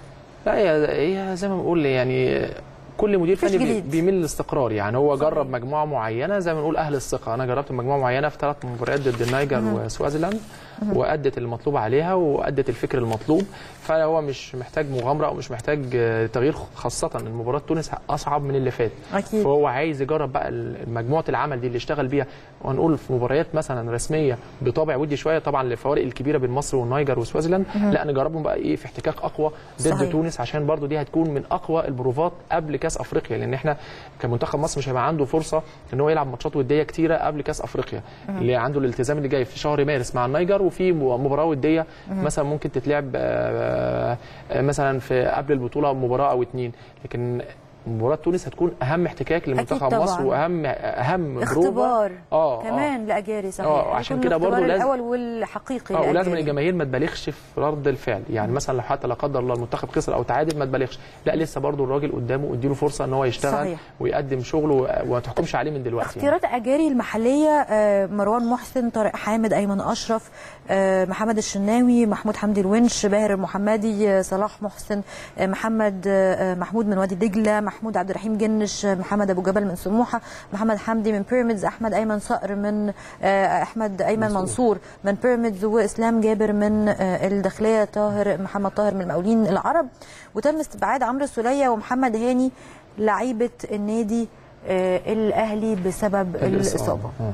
لا هي هي زي ما بنقول يعني كل مدير مفيش فني بي- جديد. بيميل للاستقرار يعني هو صحيح. جرب مجموعه معينه زي ما بنقول اهل الثقه انا جربت مجموعه معينه في ثلاث مباريات ضد النيجر وسوازيلاند وادت المطلوب عليها وادت الفكر المطلوب فهو مش محتاج مغامره او مش محتاج آه، تغيير خاصه ان مباراه تونس اصعب من اللي فات أكيد. فهو عايز يجرب بقى ال- مجموعه العمل دي اللي اشتغل بيها وهنقول في مباريات مثلا رسميه بطابع ودي شويه طبعا الفوارق الكبيره بين مصر والنيجر وسوازيلاند لا نجربهم بقى ايه في احتكاك اقوى ضد صحيح. تونس عشان برضو دي هتكون من اقوى البروفات قبل كاس افريقيا لان احنا كمنتخب مصر مش هيبقى عنده فرصه ان هو يلعب ماتشات وديه كتيره قبل كاس افريقيا اللي عنده الالتزام اللي جاي في شهر مارس مع النيجر وفي مباراه وديه مثلا ممكن تتلعب آه، آه، مثلا في قبل البطوله مباراه او اتنين لكن مباراه تونس هتكون اهم احتكاك لمنتخب طبعاً. مصر واهم اهم بروفة. اختبار اه كمان لاجاري صحيح آه، عشان يكون كده برضو الاختبار لازم- الاول والحقيقي اه ولازم لأجاري. الجماهير ما تبالغش في رد الفعل يعني مثلا لو حتى لا قدر الله المنتخب خسر او تعادل ما تبالغش لا لسه برضو الراجل قدامه اديله فرصه ان هو يشتغل صحيح. ويقدم شغله وما تحكمش عليه من دلوقتي يعني. اختيارات اجاري المحليه آه، مروان محسن طارق حامد ايمن اشرف آه، محمد الشناوي محمود حمدي الونش باهر المحمدي آه، صلاح محسن آه، محمد آه، محمود من وادي دجله محمود عبد الرحيم جنش آه، محمد ابو جبل من سموحه محمد حمدي من بيراميدز احمد ايمن صقر من آه، احمد ايمن منصور. منصور من بيراميدز واسلام جابر من آه، الداخليه طاهر محمد طاهر من المقاولين العرب وتم استبعاد عمرو السوليه ومحمد هاني لعيبه النادي آه، الاهلي بسبب الاصابه آه.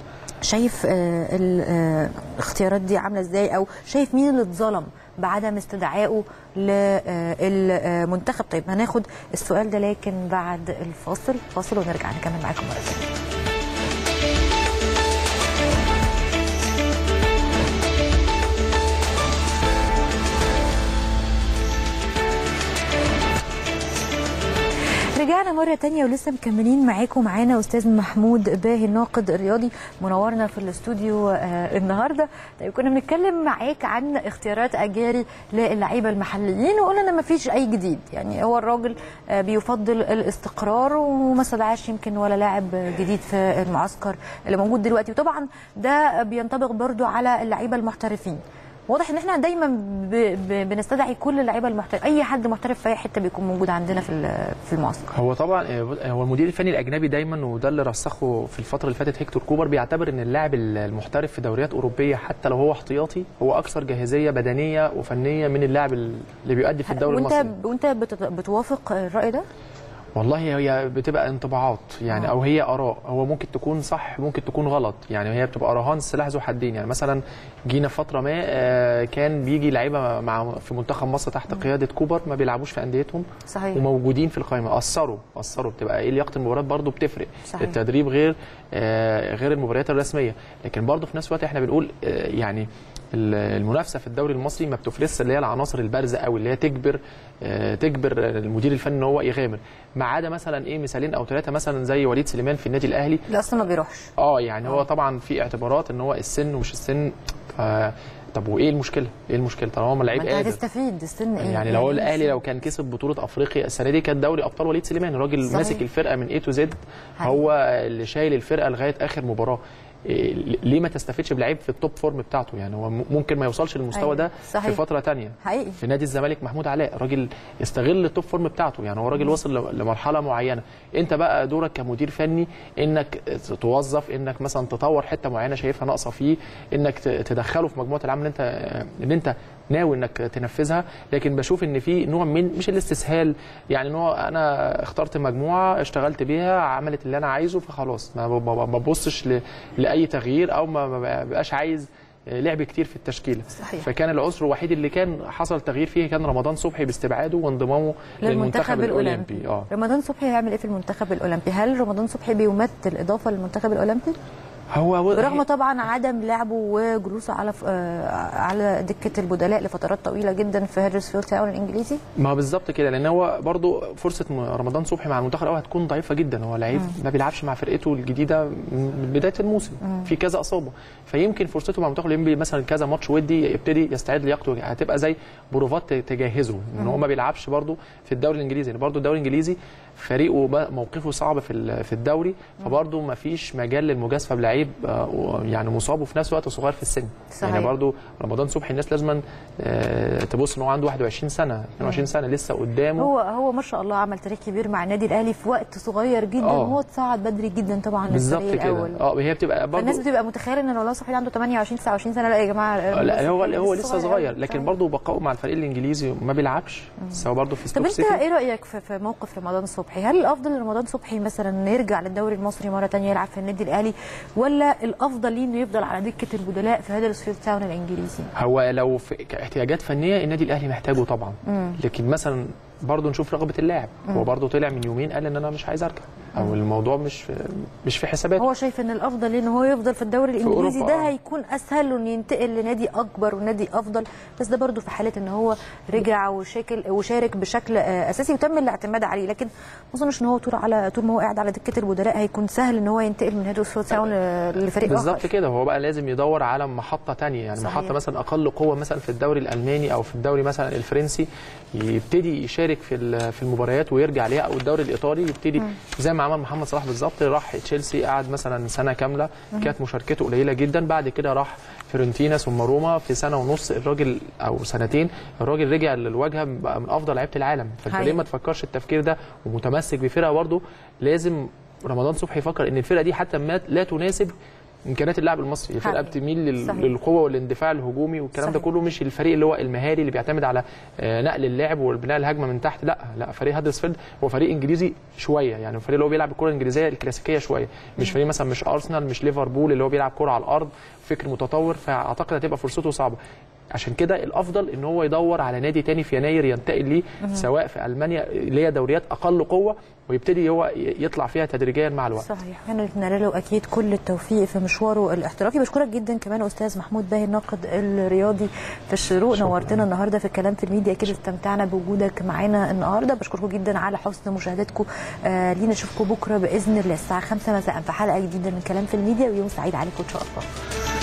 شايف آه، الاختيارات دي عامله ازاي او شايف مين اللي اتظلم بعدم استدعائه للمنتخب طيب هناخد السؤال ده لكن بعد الفاصل فاصل ونرجع نكمل معاكم مره ثانيه رجعنا مرة تانية ولسه مكملين معاكم معانا أستاذ محمود باهي الناقد الرياضي منورنا في الاستوديو آه النهاردة طيب كنا بنتكلم معاك عن اختيارات أجاري للعيبة المحليين وقلنا إن مفيش أي جديد يعني هو الراجل آه بيفضل الاستقرار وما استدعاش يمكن ولا لاعب جديد في المعسكر اللي موجود دلوقتي وطبعا ده بينطبق برضو على اللعيبة المحترفين واضح ان احنا دايما ب... ب... بنستدعي كل اللعيبه المحترف اي حد محترف في اي حته بيكون موجود عندنا في ال- في المعسكر هو طبعا آه، هو المدير الفني الاجنبي دايما وده اللي رسخه في الفتره اللي فاتت هيكتور كوبر بيعتبر ان اللاعب المحترف في دوريات اوروبيه حتى لو هو احتياطي هو اكثر جاهزيه بدنيه وفنيه من اللاعب اللي بيؤدي في الدوري وانت المصري وانت بت... بتوافق الراي ده والله هي بتبقى انطباعات يعني آه. او هي اراء هو ممكن تكون صح ممكن تكون غلط يعني هي بتبقى رهان سلاح ذو حدين يعني مثلا جينا فتره ما آه، كان بيجي لعيبه مع في منتخب مصر تحت قياده كوبر ما بيلعبوش في انديتهم صحيح وموجودين في القائمه اثروا اثروا بتبقى ايه لياقه المباريات برضو بتفرق صحيح. التدريب غير آه، غير المباريات الرسميه لكن برضو في نفس الوقت احنا بنقول آه، يعني ال- المنافسه في الدوري المصري ما بتفرزش اللي هي العناصر البارزه قوي اللي هي تجبر آه، تجبر المدير الفني ان هو يغامر ما عدا مثلا ايه مثالين او ثلاثه مثلا زي وليد سليمان في النادي الاهلي لا اصلا ما بيروحش اه يعني هو طبعا في اعتبارات ان هو السن ومش السن ف- طب وايه المشكله؟ ايه المشكله؟ طالما هو ما لعيب انت قادر هتستفيد السن ايه يعني لو الاهلي لو كان كسب بطوله افريقيا السنه دي كانت دوري ابطال وليد سليمان الراجل صحيح. ماسك الفرقه من اي تو زد حقيقي. هو اللي شايل الفرقه لغايه اخر مباراه إيه، ليه ما تستفدش بلعيب في التوب فورم بتاعته يعني هو م- ممكن ما يوصلش للمستوى أيوة، ده صحيح. في فتره تانية حقيقي في نادي الزمالك محمود علاء راجل يستغل التوب فورم بتاعته يعني هو راجل وصل ل- لمرحله معينه انت بقى دورك كمدير فني انك توظف انك مثلا تطور حته معينه شايفها ناقصه فيه انك ت- تدخله في مجموعه العمل اللي انت اللي انت ناوي انك تنفذها لكن بشوف ان في نوع من مش الاستسهال يعني ان هو انا اخترت مجموعه اشتغلت بيها عملت اللي انا عايزه فخلاص ما ب- ما ببصش ل- لاي تغيير او ما ما بقاش عايز لعب كتير في التشكيله صحيح. فكان العنصر الوحيد اللي كان حصل تغيير فيه كان رمضان صبحي باستبعاده وانضمامه للمنتخب الاولمبي اه رمضان صبحي هيعمل ايه في المنتخب الاولمبي هل رمضان صبحي بيمثل اضافه للمنتخب الاولمبي هو برغم طبعا عدم لعبه وجلوسه على ف- آه، على دكه البدلاء لفترات طويله جدا في هيدرسفيلد تاون الانجليزي ما بالظبط كده لان هو برضو فرصه م- رمضان صبحي مع المنتخب الاول هتكون ضعيفه جدا هو لعيب ما بيلعبش مع فرقته الجديده من بدايه الموسم في كذا اصابه فيمكن فرصته مع المنتخب الانجليزي مثلا كذا ماتش ودي يبتدي يستعد لياقته هتبقى زي بروفات تجهزه ان هو ما بيلعبش برضو في الدوري الانجليزي لان برضو الدوري الانجليزي فريقه بقى موقفه صعب في ال- في الدوري فبرضو ما فيش مجال للمجازفه بلعيب آه، و- يعني مصاب وفي نفس الوقت صغير في السن صحيح. يعني برضو رمضان صبحي الناس لازم تبص ان هو عنده 21 سنه 22 سنه لسه قدامه هو هو ما شاء الله عمل تاريخ كبير مع النادي الاهلي في وقت صغير جدا آه. وهو اتصعد بدري جدا طبعا بالظبط للفريق كده الاول اه هي بتبقى برضو الناس بتبقى متخيله ان رمضان صبحي عنده 28 29 سنه لا يا جماعه آه، لا هو هو لسه صغير أوي. لكن صحيح. برضه بقائه مع الفريق الانجليزي ما بيلعبش بس هو برضه في طب ستوك انت سيتي ايه رايك في, في موقف رمضان صبحي هل الافضل لرمضان صبحي مثلا يرجع للدوري المصري مره تانية يلعب في النادي الاهلي ولا الافضل ليه انه يفضل على دكه البدلاء في هيدرسفيلد تاون الانجليزي هو لو في كاحتياجات فنيه النادي الاهلي محتاجه طبعا لكن مثلا برضه نشوف رغبه اللاعب هو برضه طلع من يومين قال ان انا مش عايز ارجع او الموضوع مش في مش في حساباته هو شايف ان الافضل ليه ان هو يفضل في الدوري الانجليزي أوروبا، ده آه. هيكون اسهل له انه ينتقل لنادي اكبر ونادي افضل بس ده برضه في حاله ان هو رجع وشاكل وشارك بشكل آه، اساسي وتم الاعتماد عليه لكن ما اظنش ان هو طول على طول ما هو قاعد على دكه البدلاء هيكون سهل ان هو ينتقل من هيدرسفيلد تاون آه، لفريق بالظبط اخر كده هو بقى لازم يدور على محطه تانية يعني صحيح. محطه مثلا اقل قوه مثلا في الدوري الالماني او في الدوري مثلا الفرنسي يبتدي يشارك في ال- في المباريات ويرجع ليها او الدوري الايطالي يبتدي زي ما عمل محمد صلاح بالظبط راح تشيلسي قعد مثلا سنه كامله كانت مشاركته قليله جدا بعد كده راح فيورنتينا ثم روما في سنه ونص الراجل او سنتين الراجل رجع للواجهه بقى من افضل لعيبه العالم فانت حقيقي. ليه ما تفكرش التفكير ده ومتمسك بفرقه برضه لازم رمضان صبحي يفكر ان الفرقه دي حتى ما لا تناسب امكانيات اللاعب المصري الفرقه حقيقي. بتميل لل- صحيح. للقوه والاندفاع الهجومي والكلام ده صحيح. كله مش الفريق اللي هو المهاري اللي بيعتمد على آه، نقل اللعب والبناء الهجمه من تحت لا لا فريق هدرسفيلد هو فريق انجليزي شويه يعني الفريق اللي هو بيلعب الكره الانجليزيه الكلاسيكيه شويه مش فريق مثلا مش ارسنال مش ليفربول اللي هو بيلعب كره على الارض فكر متطور فاعتقد هتبقى فرصته صعبه عشان كده الافضل ان هو يدور على نادي تاني في يناير ينتقل ليه سواء في المانيا اللي هي دوريات اقل قوه ويبتدي هو يطلع فيها تدريجيا مع الوقت صحيح احنا نتمنى له اكيد كل التوفيق في مشواره الاحترافي بشكرك جدا كمان استاذ محمود باهي الناقد الرياضي في الشروق شكراً. نورتنا النهارده في الكلام في الميديا اكيد استمتعنا بوجودك معانا النهارده بشكركم جدا على حسن مشاهدتكم آه لينا نشوفكم بكره باذن الله الساعه 5 مساء في حلقه جديده من كلام في الميديا ويوم سعيد عليكم ان شاء الله